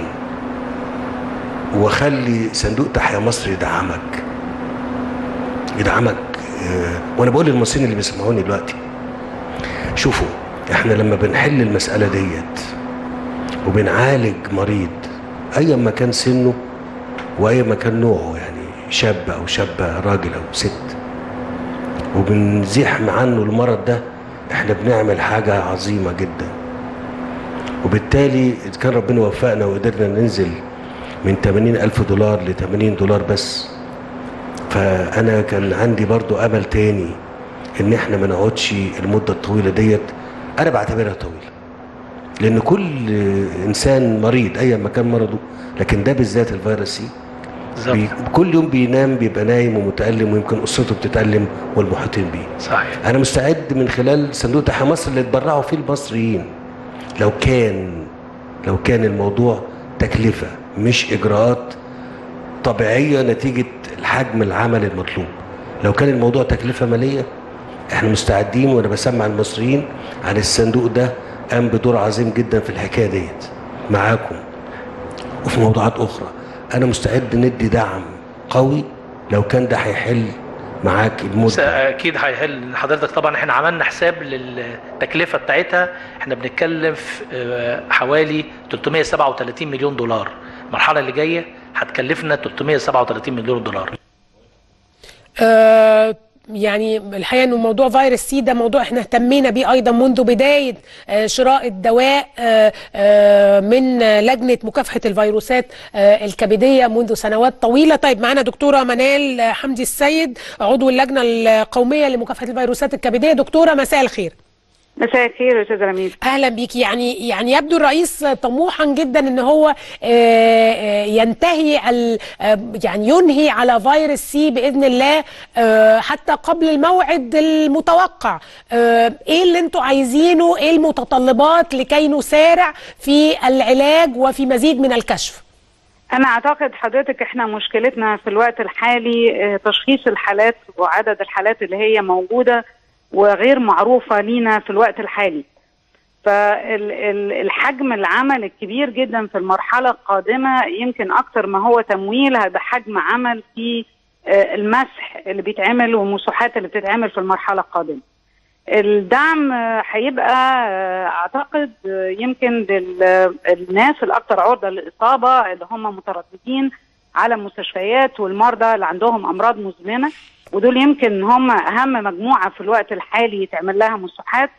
وخلي صندوق تحيا مصر يدعمك يدعمك آه، وانا بقول للمصريين اللي بيسمعوني دلوقتي شوفوا احنا لما بنحل المسألة ديت وبنعالج مريض ايا ما كان سنه وايا ما كان نوعه يعني شاب او شابة راجل او ست وبنزيح عنه المرض ده احنا بنعمل حاجة عظيمة جدا وبالتالي إذا كان ربنا وفقنا وقدرنا ننزل من 80 ألف دولار ل 80 دولار بس فأنا كان عندي برضو أمل تاني إن إحنا ما نقعدش المدة الطويلة ديت أنا بعتبرها طويلة لأن كل إنسان مريض أيا ما كان مرضه لكن ده بالذات الفيروس سي بالظبط بي كل يوم بينام بيبقى نايم ومتألم ويمكن أسرته بتتألم والمحيطين بيه صحيح انا مستعد من خلال صندوق تحيا مصر اللي اتبرعوا فيه المصريين لو كان لو كان الموضوع تكلفه مش اجراءات طبيعيه نتيجه الحجم العمل المطلوب لو كان الموضوع تكلفه ماليه احنا مستعدين وانا بسمع المصريين عن الصندوق ده قام بدور عظيم جدا في الحكايه ديت معاكم وفي موضوعات اخرى انا مستعد ندي دعم قوي لو كان ده هيحل معاك بس المده اكيد هيحل حضرتك طبعا احنا عملنا حساب للتكلفه بتاعتها احنا بنتكلم في آه، حوالي 337 مليون دولار المرحله اللي جايه هتكلفنا 337 مليون دولار آه، يعني الحقيقه انه موضوع فيروس سي ده موضوع احنا اهتمينا بيه ايضا منذ بدايه آه، شراء الدواء آه، آه، من آه، لجنه مكافحه الفيروسات آه، الكبديه منذ سنوات طويله طيب معانا دكتوره منال آه، حمدي السيد عضو اللجنه القوميه لمكافحه الفيروسات الكبديه دكتوره مساء الخير مساء الخير يا استاذ رميز اهلا بيك يعني يعني يبدو الرئيس طموحا جدا ان هو آه، آه، ينتهي ال- آه، يعني ينهي على فيروس سي باذن الله آه، حتى قبل الموعد المتوقع آه، ايه اللي انتوا عايزينه ايه المتطلبات لكي نسارع في العلاج وفي مزيد من الكشف انا اعتقد حضرتك احنا مشكلتنا في الوقت الحالي آه، تشخيص الحالات وعدد الحالات اللي هي موجوده وغير معروفه لينا في الوقت الحالي فالحجم العمل الكبير جدا في المرحله القادمه يمكن اكتر ما هو تمويل هذا حجم عمل في آه، المسح اللي بيتعمل والمساحات اللي بتتعمل في المرحله القادمه الدعم آه، هيبقى آه، اعتقد آه، يمكن للناس الاكثر عرضه للاصابه اللي هم مترددين على المستشفيات والمرضى اللي عندهم امراض مزمنه ودول يمكن هم اهم مجموعه في الوقت الحالي يتعمل لها مساحات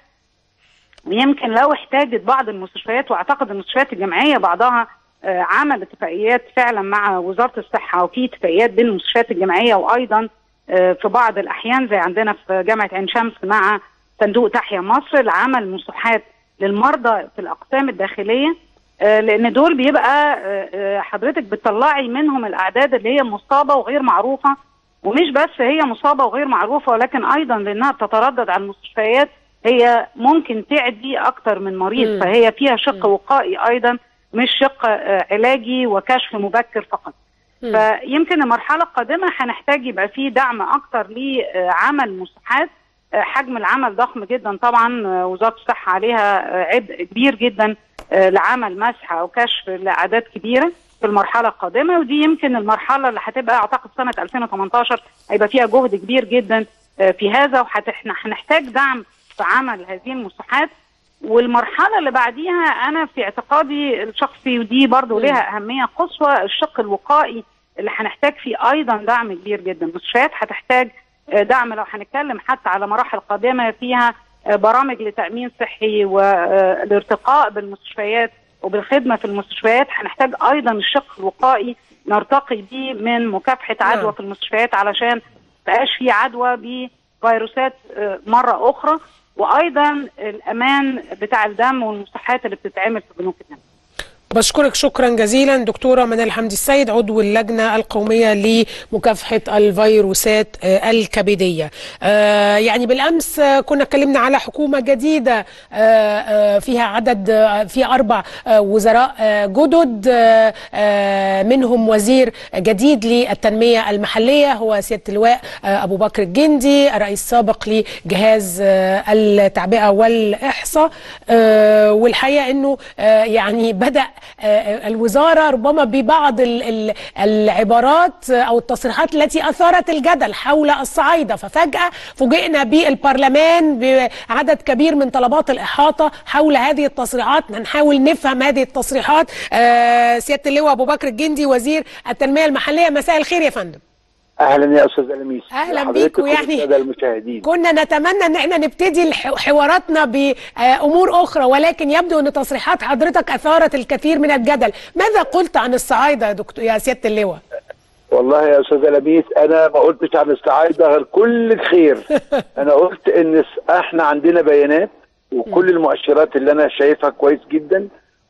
ويمكن لو احتاجت بعض المستشفيات واعتقد المستشفيات الجامعيه بعضها آه، عمل اتفاقيات فعلا مع وزاره الصحه وفي اتفاقيات بين المستشفيات الجامعيه وايضا آه، في بعض الاحيان زي عندنا في جامعه عين شمس مع صندوق تحيا مصر لعمل مساحات للمرضى في الاقسام الداخليه آه، لان دول بيبقى آه، آه، حضرتك بتطلعي منهم الاعداد اللي هي مصابه وغير معروفه ومش بس هي مصابه وغير معروفه ولكن ايضا لانها بتتردد على المستشفيات هي ممكن تعدي اكتر من مريض مم. فهي فيها شق وقائي ايضا مش شق آه، علاجي وكشف مبكر فقط مم. فيمكن المرحله القادمه هنحتاج يبقى فيه دعم اكتر لعمل مساحات آه، حجم العمل ضخم جدا طبعا آه، وزاره الصحه عليها آه، عبء كبير جدا آه، لعمل مسح او كشف لاعداد كبيره في المرحله القادمه ودي يمكن المرحله اللي هتبقى اعتقد سنه 2018 هيبقى فيها جهد كبير جدا آه، في هذا وهنحتاج هنحتاج دعم في عمل هذه المساحات والمرحله اللي بعديها انا في اعتقادي الشخصي ودي برضو مم. لها اهميه قصوى الشق الوقائي اللي هنحتاج فيه ايضا دعم كبير جدا المستشفيات هتحتاج آه، دعم لو هنتكلم حتى على مراحل قادمه فيها آه، برامج لتامين صحي والارتقاء بالمستشفيات وبالخدمه في المستشفيات هنحتاج ايضا الشق الوقائي نرتقي به من مكافحه عدوى نعم. في المستشفيات علشان تبقاش في عدوى بفيروسات آه، مره اخرى وايضا الامان بتاع الدم والمساحات اللي بتتعمل في بنوك الدم بشكرك شكرا جزيلا دكتورة منال حمدي السيد عضو اللجنة القومية لمكافحة الفيروسات آه، الكبدية آه، يعني بالأمس آه، كنا اتكلمنا على حكومة جديدة آه، آه، فيها عدد آه، فيها أربع آه، وزراء آه، جدد آه، آه، منهم وزير جديد للتنمية المحلية هو سيادة اللواء آه، أبو بكر الجندي الرئيس السابق لجهاز آه، التعبئة والإحصاء آه، والحقيقة أنه آه، يعني بدأ آه، الوزارة ربما ببعض ال- ال- العبارات أو التصريحات التي أثارت الجدل حول الصعايدة ففجأة فوجئنا بالبرلمان بعدد كبير من طلبات الإحاطة حول هذه التصريحات هنحاول نفهم هذه التصريحات آه، سيادة اللواء أبو بكر الجندي وزير التنمية المحلية مساء الخير يا فندم اهلا يا استاذ لميس أهلاً حضرتك بيك ويعني- والساده المشاهدين كنا نتمنى ان احنا نبتدي الح- حواراتنا بامور اخرى ولكن يبدو ان تصريحات حضرتك اثارت الكثير من الجدل ماذا قلت عن الصعايده يا دكتور يا سياده اللواء والله يا استاذ لميس انا ما قلتش عن الصعايده غير كل الخير انا قلت ان س- احنا عندنا بيانات وكل المؤشرات اللي انا شايفها كويس جدا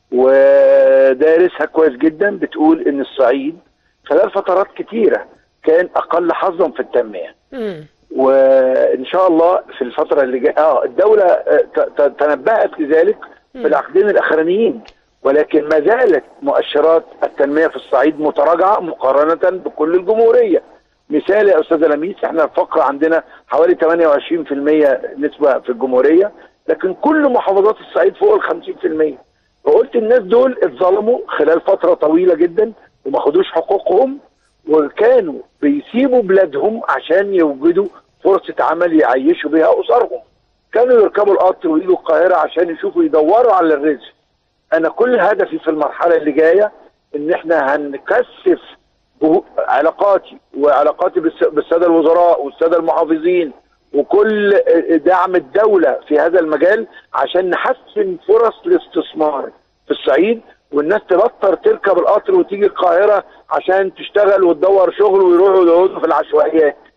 ودارسها كويس جدا بتقول ان الصعيد خلال فترات كتيره كان اقل حظا في التنميه مم. وان شاء الله في الفتره اللي جايه اه الدوله آه، ت- ت- تنبأت لذلك في العقدين الاخرانيين ولكن ما زالت مؤشرات التنميه في الصعيد متراجعه مقارنه بكل الجمهوريه. مثال يا استاذ لميس احنا الفقر عندنا حوالي 28% نسبه في الجمهوريه لكن كل محافظات الصعيد فوق ال 50%. فقلت الناس دول اتظلموا خلال فتره طويله جدا وما خدوش حقوقهم وكانوا بيسيبوا بلادهم عشان يوجدوا فرصة عمل يعيشوا بها أسرهم كانوا يركبوا القطر ويجوا القاهرة عشان يشوفوا يدوروا على الرزق أنا كل هدفي في المرحلة اللي جاية إن إحنا هنكثف جهو- علاقاتي وعلاقاتي بالس- بالسادة الوزراء والسادة المحافظين وكل دعم الدولة في هذا المجال عشان نحسن فرص الاستثمار في الصعيد والناس تبطل تركب القطر وتيجي القاهرة عشان تشتغل وتدور شغل ويروحوا يقعدوا في العشوائيات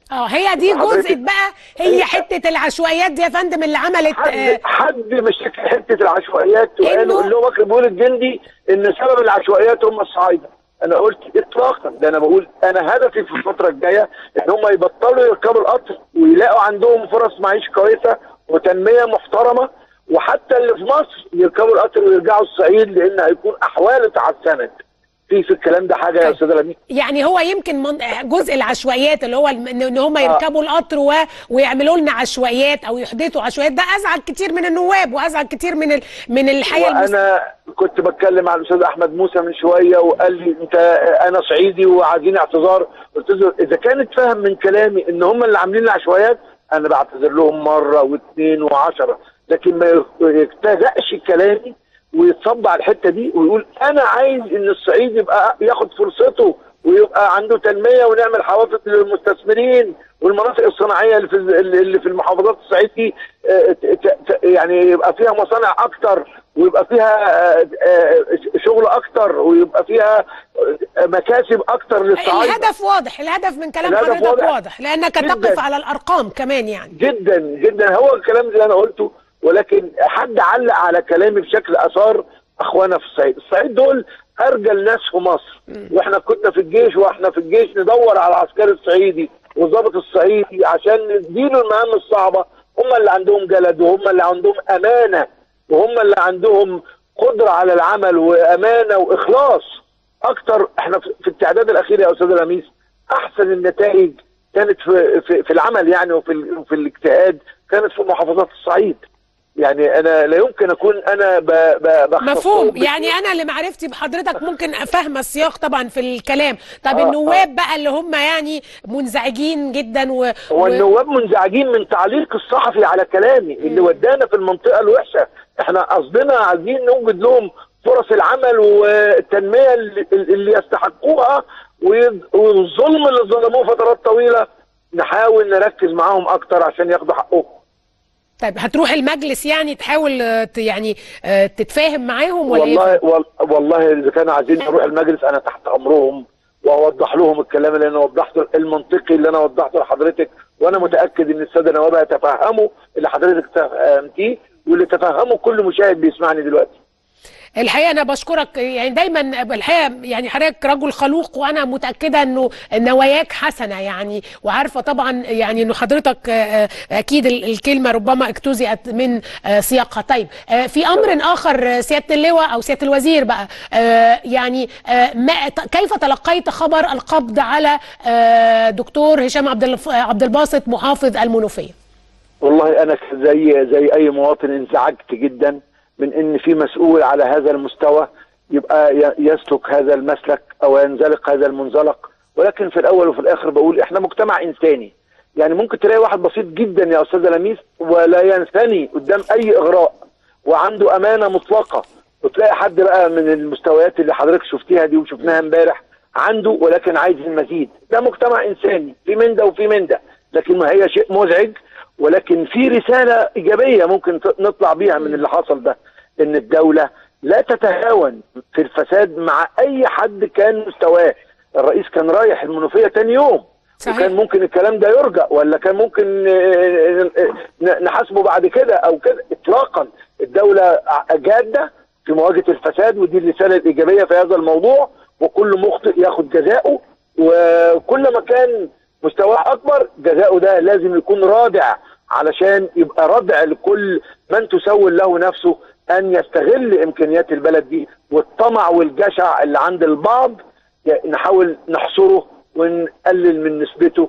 اه هي دي حضرتك- جزء بقى هي حته العشوائيات دي يا فندم اللي عملت حد آه حد مشاكل حته العشوائيات إنه- وقالوا اللي هو مكر بيقول الجندي ان سبب العشوائيات هم الصعايده انا قلت اطلاقا ده انا بقول انا هدفي في الفتره الجايه ان هم يبطلوا يركبوا القطر ويلاقوا عندهم فرص معيش كويسه وتنميه محترمه وحتى اللي في مصر يركبوا القطر ويرجعوا الصعيد لان هيكون احواله تعسنت في في الكلام ده حاجه يا طيب. استاذ لميس يعني هو يمكن من جزء العشوائيات اللي هو الم- ان إن هم يركبوا القطر و... ويعملوا لنا عشوائيات او يحدثوا عشوائيات ده ازعج كتير من النواب وازعج كتير من ال... من الحياه المس... وانا كنت بتكلم مع الاستاذ احمد موسى من شويه وقال لي انت انا صعيدي وعايزين اعتذار قلت له اذا كانت فاهم من كلامي ان هم اللي عاملين العشوائيات انا بعتذر لهم مره واثنين وعشرة لكن ما يتزقش كلامي ويتصب على الحته دي ويقول انا عايز ان الصعيد يبقى ياخد فرصته ويبقى عنده تنميه ونعمل حوافز للمستثمرين والمناطق الصناعيه اللي في اللي في المحافظات الصعيد دي آه، ت- ت- يعني يبقى فيها مصانع اكتر ويبقى فيها آه، آه، شغل اكتر ويبقى فيها آه، مكاسب اكتر للصعايده الهدف واضح الهدف من كلام الهدف حضرتك واضح. واضح لانك جداً. تقف على الارقام كمان يعني جدا جدا هو الكلام اللي انا قلته ولكن حد علق على كلامي بشكل اثار اخوانا في الصعيد الصعيد دول ارجل ناس في مصر واحنا كنا في الجيش واحنا في الجيش ندور على العسكري الصعيدي والضابط الصعيدي عشان نديله المهام الصعبه هم اللي عندهم جلد وهم اللي عندهم امانه وهم اللي عندهم قدره على العمل وامانه واخلاص اكتر احنا في في التعداد الاخير يا استاذ لميس احسن النتائج كانت في في, في العمل يعني وفي ال- وفي الاجتهاد كانت في محافظات الصعيد يعني انا لا يمكن اكون انا ب ب بختصهم مفهوم بس- يعني انا اللي معرفتي بحضرتك ممكن فاهمه السياق طبعا في الكلام طب آه، النواب بقى اللي هم يعني منزعجين جدا و... هو و... النواب منزعجين من تعليق الصحفي على كلامي اللي ودانا في المنطقه الوحشه احنا قصدنا عايزين نوجد لهم فرص العمل والتنميه اللي, اللي يستحقوها وي- والظلم اللي ظلموه فترات طويله نحاول نركز معاهم اكتر عشان ياخدوا حقهم طيب هتروح المجلس يعني تحاول آه، ت- يعني آه، تتفاهم معاهم ولا والله ايه وال- والله اذا كانوا عايزين نروح المجلس انا تحت امرهم واوضح لهم الكلام اللي انا وضحته المنطقي اللي انا وضحته لحضرتك وانا متاكد ان الساده النواب هيتفهموا اللي حضرتك تفهمتيه واللي تفهمه كل مشاهد بيسمعني دلوقتي الحقيقه انا بشكرك يعني دايما الحقيقه يعني حضرتك رجل خلوق وانا متاكده انه نواياك حسنه يعني وعارفه طبعا يعني انه حضرتك آه، آه، اكيد ال- الكلمه ربما اكتزئت من آه، سياقها طيب آه، في امر اخر آه، سياده اللواء او سياده الوزير بقى آه، يعني آه، ما ت- كيف تلقيت خبر القبض على آه، دكتور هشام عبد الف- عبد الباسط محافظ المنوفيه والله انا زي زي اي مواطن انزعجت جدا من ان في مسؤول على هذا المستوى يبقى ي- يسلك هذا المسلك او ينزلق هذا المنزلق ولكن في الاول وفي الاخر بقول احنا مجتمع انساني يعني ممكن تلاقي واحد بسيط جدا يا استاذ لميس ولا ينثني قدام اي اغراء وعنده امانه مطلقه وتلاقي حد بقى من المستويات اللي حضرتك شفتيها دي وشفناها امبارح عنده ولكن عايز المزيد ده مجتمع انساني في من ده وفي من ده لكن ما هي شيء مزعج ولكن في رساله ايجابيه ممكن ت- نطلع بيها من اللي حصل ده ان الدوله لا تتهاون في الفساد مع اي حد كان مستواه الرئيس كان رايح المنوفيه تاني يوم صحيح. وكان ممكن الكلام ده يرجع ولا كان ممكن آه، آه، نحاسبه بعد كده او كده اطلاقا الدوله جاده في مواجهه الفساد ودي الرساله الايجابيه في هذا الموضوع وكل مخطئ ياخد جزاؤه وكل ما كان مستواه اكبر جزاؤه ده لازم يكون رادع علشان يبقى ردع لكل من تسول له نفسه ان يستغل امكانيات البلد دي والطمع والجشع اللي عند البعض ي- نحاول نحصره ونقلل من نسبته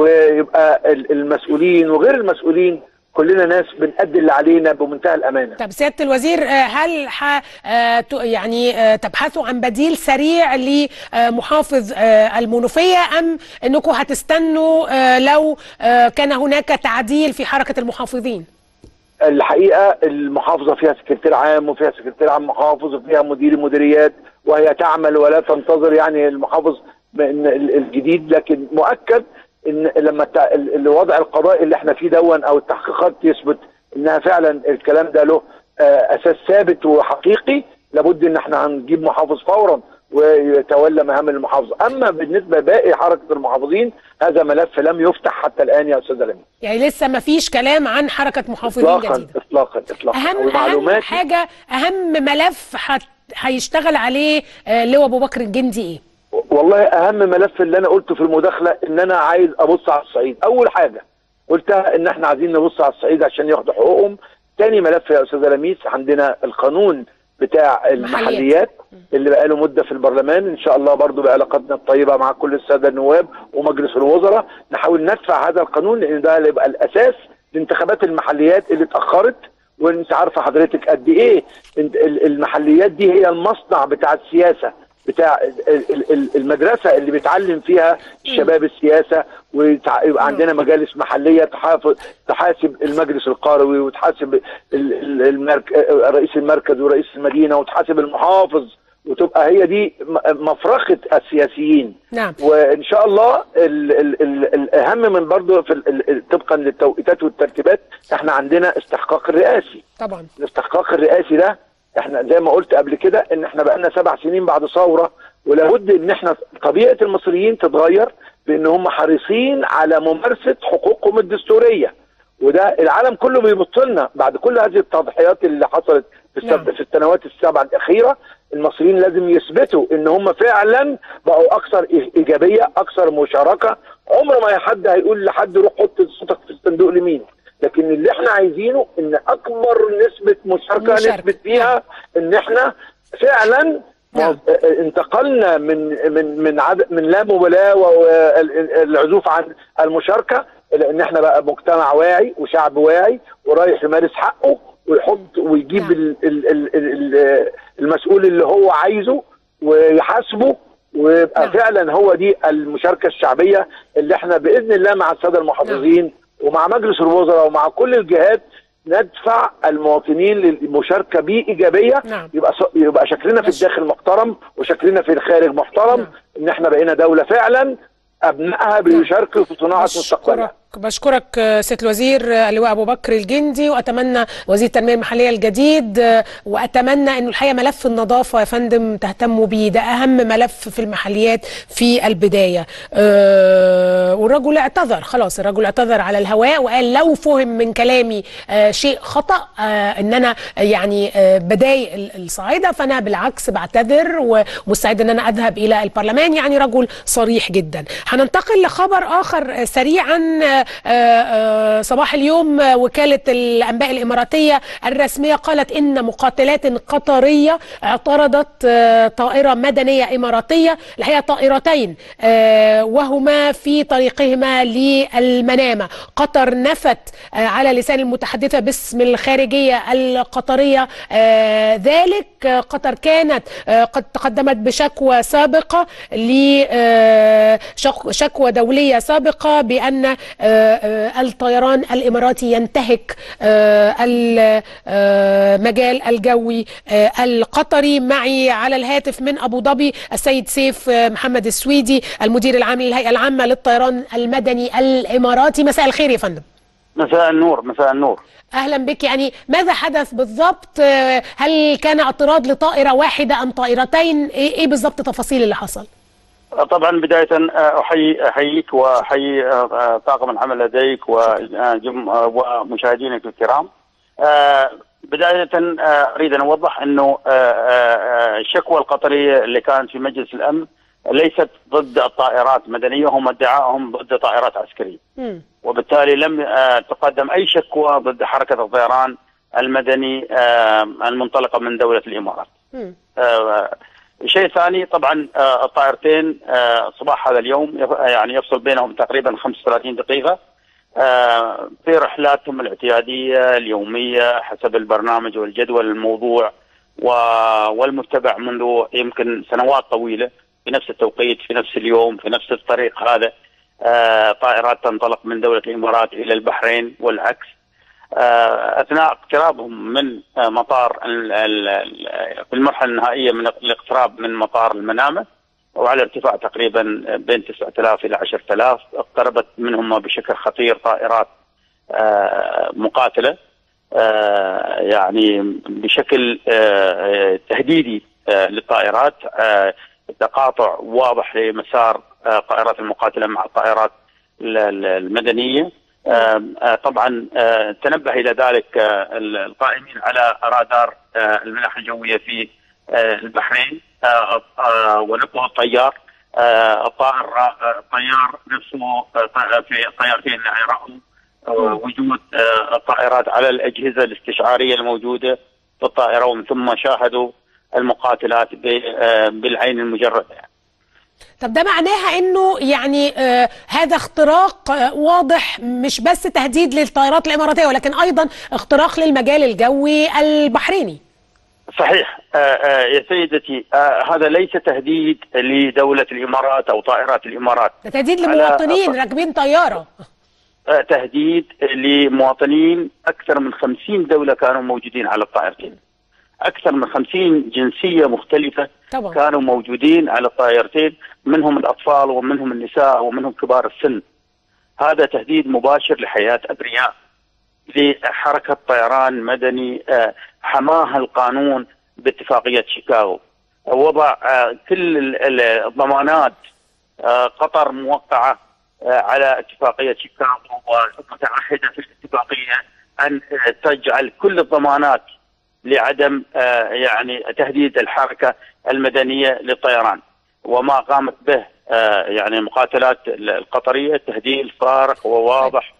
ويبقى ال- المسؤولين وغير المسؤولين كلنا ناس بنأدي اللي علينا بمنتهى الامانه طب سياده الوزير آه، هل ح آه، ت- يعني آه، تبحثوا عن بديل سريع لمحافظ آه، المنوفيه ام انكم هتستنوا آه، لو آه، كان هناك تعديل في حركه المحافظين؟ الحقيقه المحافظه فيها سكرتير عام وفيها سكرتير عام محافظ وفيها مدير مديريات وهي تعمل ولا تنتظر يعني المحافظ من ال- الجديد لكن مؤكد ان لما الت- ال- الوضع القضائي اللي احنا فيه دون او التحقيقات يثبت انها فعلا الكلام ده له آه، اساس ثابت وحقيقي لابد ان احنا هنجيب محافظ فورا ويتولى مهام المحافظه اما بالنسبه باقي حركه المحافظين هذا ملف لم يفتح حتى الان يا استاذ لميس يعني لسه ما فيش كلام عن حركه محافظين اطلاقا جديده اطلاقا اطلاقا اهم اهم والمعلومات حاجه اهم ملف هت- هيشتغل عليه آه، لواء ابو بكر الجندي ايه والله اهم ملف اللي انا قلته في المداخله ان انا عايز ابص على الصعيد اول حاجه قلتها ان احنا عايزين نبص على الصعيد عشان ياخدوا حقوقهم تاني ملف يا استاذ لميس عندنا القانون بتاع المحليات اللي بقاله مده في البرلمان ان شاء الله برضو بعلاقاتنا الطيبه مع كل الساده النواب ومجلس الوزراء نحاول ندفع هذا القانون لان ده اللي يبقى الاساس لانتخابات المحليات اللي اتاخرت وانت عارفه حضرتك قد ايه انت- ال- المحليات دي هي المصنع بتاع السياسه بتاع ال- ال- ال- المدرسه اللي بيتعلم فيها الشباب السياسه ويبقى عندنا مجالس محليه تحافظ تحاسب المجلس القروي وتحاسب ال- ال- المرك... رئيس المركز ورئيس المدينه وتحاسب المحافظ وتبقى هي دي م- مفرخه السياسيين نعم وان شاء الله ال ال ال الاهم من برضه في ال- ال- طبقا للتوقيتات والترتيبات احنا عندنا استحقاق الرئاسي طبعا الاستحقاق الرئاسي ده احنا زي ما قلت قبل كده ان احنا بقالنا سبع سنين بعد ثوره ولابد ان احنا طبيعه المصريين تتغير بان هم حريصين على ممارسه حقوقهم الدستوريه وده العالم كله بيبص لنا بعد كل هذه التضحيات اللي حصلت في, السب... نعم. في السنوات السبع الاخيره المصريين لازم يثبتوا ان هم فعلا بقوا اكثر إي- ايجابيه اكثر مشاركه عمر ما حد هيقول لحد روح حط صوتك في الصندوق لمين لكن اللي احنا عايزينه ان اكبر نسبه مشاركه, مشاركة. نثبت فيها ان احنا فعلا نعم. اه- اه- انتقلنا من من من عدد من لا مبالاه والعزوف عن المشاركه الى ان احنا بقى مجتمع واعي وشعب واعي ورايح يمارس حقه ويحط ويجيب نعم. ال ال ال ال المسؤول اللي هو عايزه ويحاسبه ويبقى نعم. فعلا هو دي المشاركه الشعبيه اللي احنا باذن الله مع الساده المحافظين ومع مجلس الوزراء ومع كل الجهات ندفع المواطنين للمشاركه بايجابيه نعم. يبقى ص- يبقى شكلنا في ماشي. الداخل محترم وشكلنا في الخارج محترم نعم. ان احنا بقينا دوله فعلا ابنائها بيشاركوا في صناعه مستقبلها بشكرك بشكرك آه، سياده الوزير آه، اللواء ابو بكر الجندي واتمنى وزير التنميه المحليه الجديد آه، واتمنى انه الحقيقه ملف النظافه يا فندم تهتموا بيه ده اهم ملف في المحليات في البدايه آه، والرجل اعتذر خلاص الرجل اعتذر على الهواء وقال لو فهم من كلامي آه، شيء خطا آه، ان انا آه، يعني آه، بضايق ال- الصعايده فانا بالعكس بعتذر ومستعد ان انا اذهب الى البرلمان يعني رجل صريح جدا هننتقل لخبر اخر آه، سريعا آه، آه، آه، صباح اليوم آه، وكاله الانباء الاماراتيه الرسميه قالت ان مقاتلات قطريه اعترضت آه، طائره مدنيه اماراتيه الحقيقه طائرتين آه، وهما في طريقهما للمنامه قطر نفت آه، على لسان المتحدثه باسم الخارجيه القطريه آه، ذلك آه، قطر كانت آه، قد تقدمت بشكوى سابقه لشكوى دوليه سابقه بان آه، آه، الطيران الاماراتي ينتهك آه، المجال الجوي آه، القطري معي على الهاتف من ابو ظبي السيد سيف آه، محمد السويدي المدير العام للهيئه العامه للطيران المدني الاماراتي مساء الخير يا فندم مساء النور مساء النور اهلا بك يعني ماذا حدث بالضبط آه، هل كان اعتراض لطائره واحده ام طائرتين ايه إيه بالضبط تفاصيل اللي حصل طبعا بداية آه، أحيي أحييك وأحيي آه، آه، طاقم العمل لديك وجم- آه، ومشاهدينك الكرام آه، بداية آه، أريد أن أوضح أنه آه، آه، الشكوى القطرية اللي كانت في مجلس الأمن ليست ضد الطائرات مدنية هم ادعائهم ضد طائرات عسكرية مم. وبالتالي لم آه، تقدم أي شكوى ضد حركة الطيران المدني آه، المنطلقة من دولة الإمارات مم. آه، شيء ثاني طبعا آه، الطائرتين آه، صباح هذا اليوم يف- يعني يفصل بينهم تقريبا 35 دقيقة آه، في رحلاتهم الاعتيادية اليومية حسب البرنامج والجدول الموضوع و- والمتبع منذ يمكن سنوات طويلة في نفس التوقيت في نفس اليوم في نفس الطريق هذا آه، طائرات تنطلق من دولة الإمارات إلى البحرين والعكس آه، اثناء اقترابهم من آه، مطار ال- ال- ال- في المرحله النهائيه من الاقتراب من مطار المنامه وعلى ارتفاع تقريبا بين 9000 الى 10000 اقتربت منهم بشكل خطير طائرات آه، مقاتله آه، يعني بشكل آه، آه، تهديدي آه، للطائرات آه، تقاطع واضح لمسار آه، الطائرات المقاتله مع الطائرات ال- ال- المدنيه آم، آه، طبعا آه، تنبه الى ذلك آه، ال- القائمين على رادار آه، الملاحه الجويه في آه، البحرين آه، آه، ونبه الطيار آه، الطائر آه، الطيار نفسه آه، ط- في طيارتين راوا آه، وجود آه، الطائرات على الاجهزه الاستشعاريه الموجوده في الطائره ومن ثم شاهدوا المقاتلات ب- آه، بالعين المجرده طب ده معناها انه يعني آه هذا اختراق آه واضح مش بس تهديد للطائرات الاماراتيه ولكن ايضا اختراق للمجال الجوي البحريني صحيح آه آه يا سيدتي آه هذا ليس تهديد لدولة الإمارات أو طائرات الإمارات ده تهديد على- لمواطنين راكبين طياره آه تهديد لمواطنين أكثر من خمسين دولة كانوا موجودين على الطائرتين أكثر من خمسين جنسية مختلفة طبعا كانوا موجودين على الطائرتين منهم الأطفال ومنهم النساء ومنهم كبار السن هذا تهديد مباشر لحياة أبرياء لحركة طيران مدني آه، حماها القانون باتفاقية شيكاغو وضع آه، كل ال- ال- الضمانات آه، قطر موقعة آه، على اتفاقية شيكاغو ومتعهدة في الاتفاقية أن آه، تجعل كل الضمانات لعدم آه، يعني تهديد الحركة المدنية للطيران وما قامت به آه، يعني المقاتلات القطرية تهديد صارخ وواضح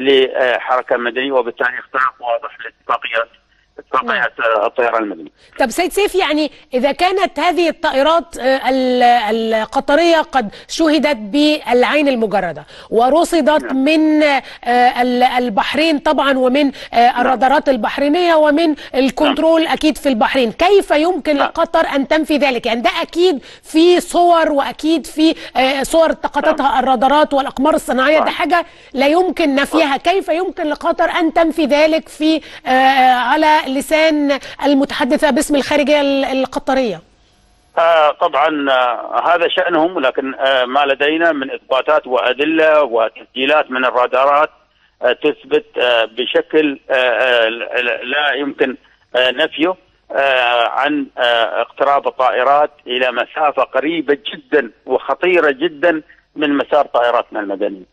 لحركة مدنية وبالتالي اختراق واضح لاتفاقيات اتفاقيات آه، الطيران المدني طب سيد سيف يعني اذا كانت هذه الطائرات آه، ال- القطريه قد شهدت بالعين المجرده ورصدت نعم. من آه، ال- البحرين طبعا ومن آه، الرادارات البحرينيه ومن الكنترول اكيد في البحرين كيف يمكن نعم. لقطر ان تنفي ذلك يعني ده اكيد في صور واكيد في آه، صور التقطتها الرادارات والاقمار الصناعيه ده صح. حاجه لا يمكن نفيها كيف يمكن لقطر ان تنفي ذلك في آه، على لسان المتحدثه باسم الخارجيه ال- القطريه آه طبعا آه هذا شأنهم ولكن آه ما لدينا من إثباتات وأدلة وتسجيلات من الرادارات آه تثبت آه بشكل آه آه لا يمكن آه نفيه آه عن آه اقتراب الطائرات إلى مسافة قريبة جدا وخطيرة جدا من مسار طائراتنا المدنية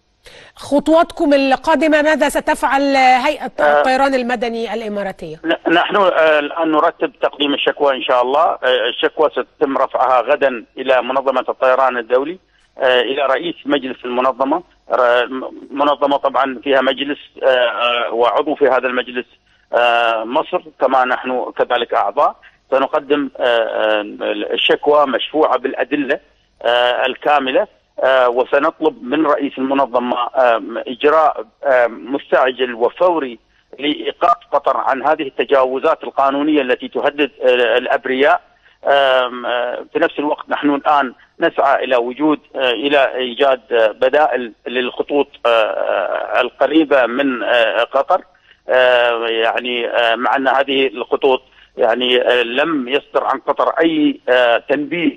خطواتكم القادمه ماذا ستفعل هيئه آه. الطيران المدني الاماراتيه ن- نحن آه، الآن نرتب تقديم الشكوى إن شاء الله آه، الشكوى ستتم رفعها غدا إلى منظمة الطيران الدولي آه، إلى رئيس مجلس المنظمة ر- م- منظمة طبعا فيها مجلس آه، آه، وعضو في هذا المجلس آه، مصر كما نحن كذلك أعضاء سنقدم آه، آه، الشكوى مشفوعة بالأدلة آه، الكاملة آه، وسنطلب من رئيس المنظمة آه، إجراء آه، مستعجل وفوري لايقاف قطر عن هذه التجاوزات القانونيه التي تهدد آه، الابرياء آم، آه، في نفس الوقت نحن الان نسعى الى وجود آه، الى ايجاد آه، بدائل للخطوط آه، آه، القريبه من آه، قطر آه، يعني آه، مع ان هذه الخطوط يعني آه، لم يصدر عن قطر اي آه، تنبيه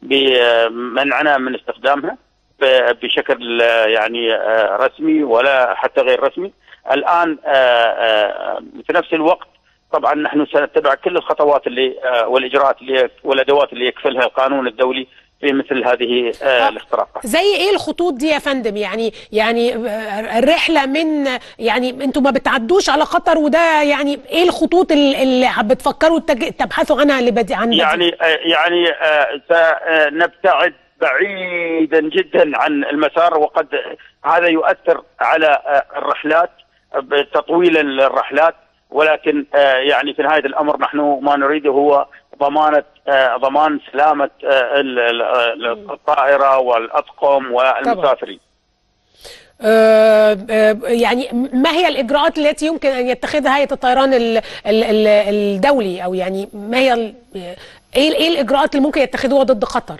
بمنعنا من استخدامها ب- بشكل آه، يعني آه، رسمي ولا حتى غير رسمي الان آه، آه، في نفس الوقت طبعا نحن سنتبع كل الخطوات اللي آه، والاجراءات اللي والادوات اللي يكفلها القانون الدولي في مثل هذه آه، آه. الاختراقات. زي ايه الخطوط دي يا فندم يعني يعني آه، الرحله من يعني انتوا ما بتعدوش على قطر وده يعني ايه الخطوط ال- اللي بتفكروا تج- تبحثوا عنها لبدي عن بديل؟ يعني آه، يعني آه، سنبتعد بعيدا جدا عن المسار وقد هذا يؤثر على آه، الرحلات تطويلا للرحلات ولكن آه، يعني في نهايه الامر نحن ما نريده هو ضمانه آه، ضمان سلامه آه، ال- ال- الطائره والاطقم والمسافرين. آه، آه، يعني ما هي الاجراءات التي يمكن ان يتخذها هيئه الطيران ال- ال- ال- الدولي او يعني ما هي ال- ايه ايه الاجراءات اللي ممكن يتخذوها ضد قطر؟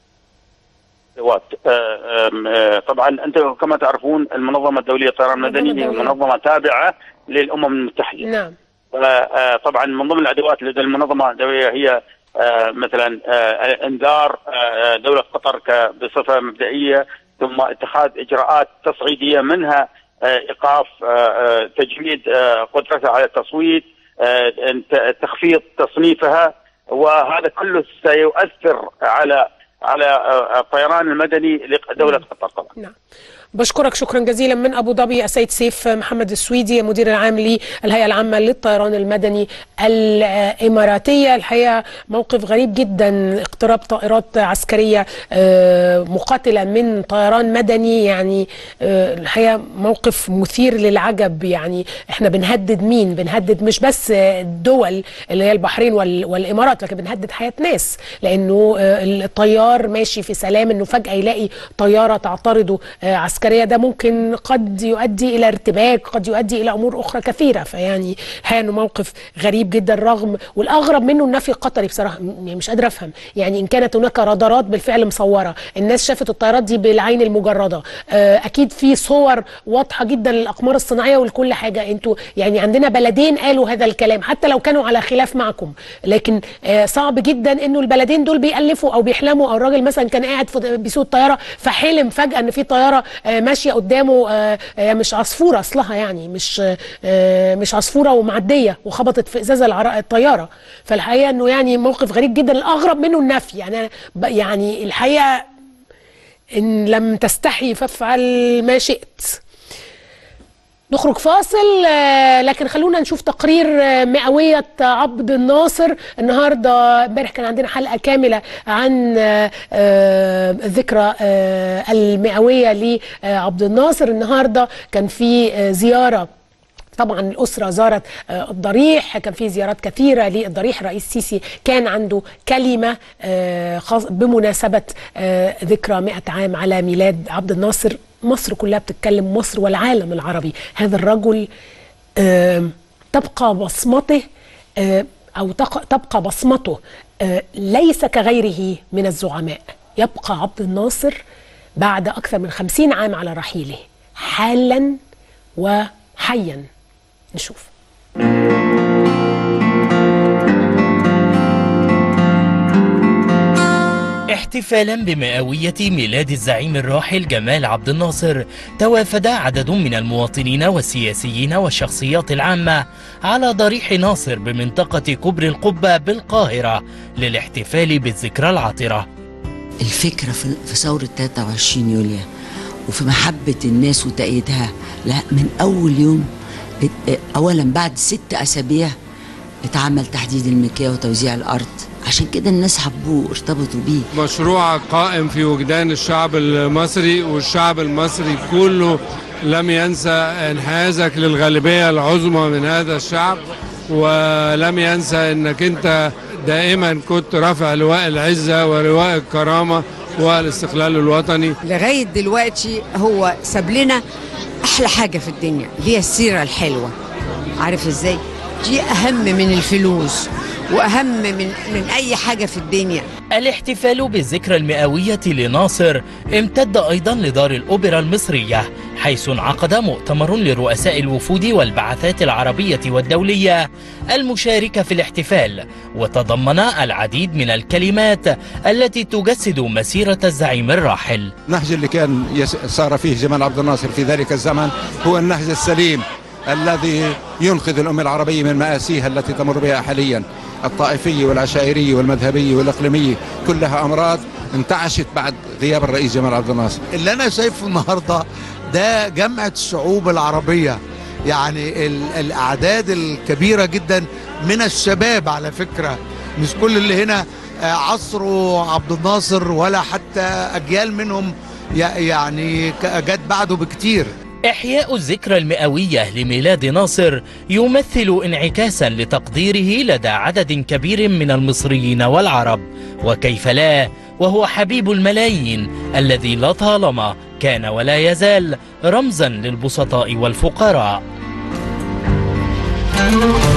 ادوات آه، آم، آه، طبعا انتم كما تعرفون المنظمه الدوليه للطيران المدني هي الدولية. منظمه تابعه للامم المتحده. نعم آه، طبعا من ضمن الادوات لدى المنظمه الدوليه هي آه، مثلا آه، انذار آه، دوله قطر ك- بصفه مبدئيه ثم اتخاذ اجراءات تصعيديه منها آه، ايقاف آه، آه، تجميد آه، قدرتها على التصويت آه، انت- تخفيض تصنيفها وهذا كله سيؤثر على على آه، الطيران المدني لدوله قطر طبعا نعم بشكرك شكرا جزيلا من ابو ظبي السيد سيف محمد السويدي المدير العام للهيئه العامه للطيران المدني الاماراتيه الحقيقه موقف غريب جدا اقتراب طائرات عسكريه آه، مقاتله من طيران مدني يعني آه، الحقيقه موقف مثير للعجب يعني احنا بنهدد مين بنهدد مش بس الدول اللي هي البحرين وال- والامارات لكن بنهدد حياه ناس لانه آه، الطيار ماشي في سلام انه فجاه يلاقي طياره تعترضه آه، عسكريه ده ممكن قد يؤدي الى ارتباك قد يؤدي الى امور اخرى كثيره فيعني الحقيقه انه موقف غريب جدا رغم والاغرب منه النفي القطري بصراحه م- يعني مش قادره افهم يعني ان كانت هناك رادارات بالفعل مصوره الناس شافت الطيارات دي بالعين المجرده آه، اكيد في صور واضحه جدا للاقمار الصناعيه ولكل حاجه انتوا يعني عندنا بلدين قالوا هذا الكلام حتى لو كانوا على خلاف معكم لكن آه، صعب جدا انه البلدين دول بيالفوا او بيحلموا او الراجل مثلا كان قاعد في- بيسوق الطياره فحلم فجاه ان في طياره آه، ماشيه قدامه آه، آه، مش عصفوره اصلها يعني مش آه، مش عصفوره ومعديه وخبطت في ازاز العر- الطياره فالحقيقه انه يعني موقف غريب جدا الاغرب منه النفي يعني أنا ب- يعني الحقيقه ان لم تستحي فافعل ما شئت نخرج فاصل آه، لكن خلونا نشوف تقرير آه، مئوية عبد الناصر النهاردة امبارح كان عندنا حلقة كاملة عن آه، آه، الذكرى آه، المئوية لعبد الناصر النهاردة كان في آه، زيارة طبعا الأسرة زارت آه، الضريح كان في زيارات كثيرة للضريح الرئيس السيسي كان عنده كلمة آه، خاص بمناسبة آه، ذكرى 100 عام على ميلاد عبد الناصر مصر كلها بتتكلم مصر والعالم العربي هذا الرجل آه، تبقى بصمته آه، أو تق- تبقى بصمته آه، ليس كغيره من الزعماء يبقى عبد الناصر بعد أكثر من خمسين عام على رحيله حالا وحيا نشوف احتفالا بمئوية ميلاد الزعيم الراحل جمال عبد الناصر توافد عدد من المواطنين والسياسيين والشخصيات العامة على ضريح ناصر بمنطقة كبر القبة بالقاهرة للاحتفال بالذكرى العطرة الفكرة في في ثورة 23 يوليو وفي محبة الناس وتأييدها لا من أول يوم ات- أولا بعد ست أسابيع اتعمل تحديد الملكية وتوزيع الأرض عشان كده الناس حبوه ارتبطوا بيه مشروع قائم في وجدان الشعب المصري والشعب المصري كله لم ينسى انحازك للغالبية العظمى من هذا الشعب ولم ينسى انك انت دائما كنت رافع لواء العزة ولواء الكرامة والاستقلال الوطني لغايه دلوقتي هو ساب لنا احلى حاجه في الدنيا اللي هي السيره الحلوه عارف ازاي دي اهم من الفلوس واهم من من اي حاجه في الدنيا الاحتفال بالذكرى المئوية لناصر امتد أيضا لدار الأوبرا المصرية حيث انعقد مؤتمر لرؤساء الوفود والبعثات العربية والدولية المشاركة في الاحتفال وتضمن العديد من الكلمات التي تجسد مسيرة الزعيم الراحل النهج اللي كان يس- سار فيه جمال عبد الناصر في ذلك الزمن هو النهج السليم الذي ينقذ الأمة العربية من مآسيها التي تمر بها حاليا الطائفية والعشائرية والمذهبية والإقليمية كلها أمراض انتعشت بعد غياب الرئيس جمال عبد الناصر اللي انا شايفه النهارده ده جامعه الشعوب العربيه يعني ال- الاعداد الكبيره جدا من الشباب على فكره مش كل اللي هنا آه، عصروا عبد الناصر ولا حتى اجيال منهم ي- يعني ك- جت بعده بكتير إحياء الذكرى المئوية لميلاد ناصر يمثل انعكاسا لتقديره لدى عدد كبير من المصريين والعرب وكيف لا وهو حبيب الملايين الذي لطالما كان ولا يزال رمزا للبسطاء والفقراء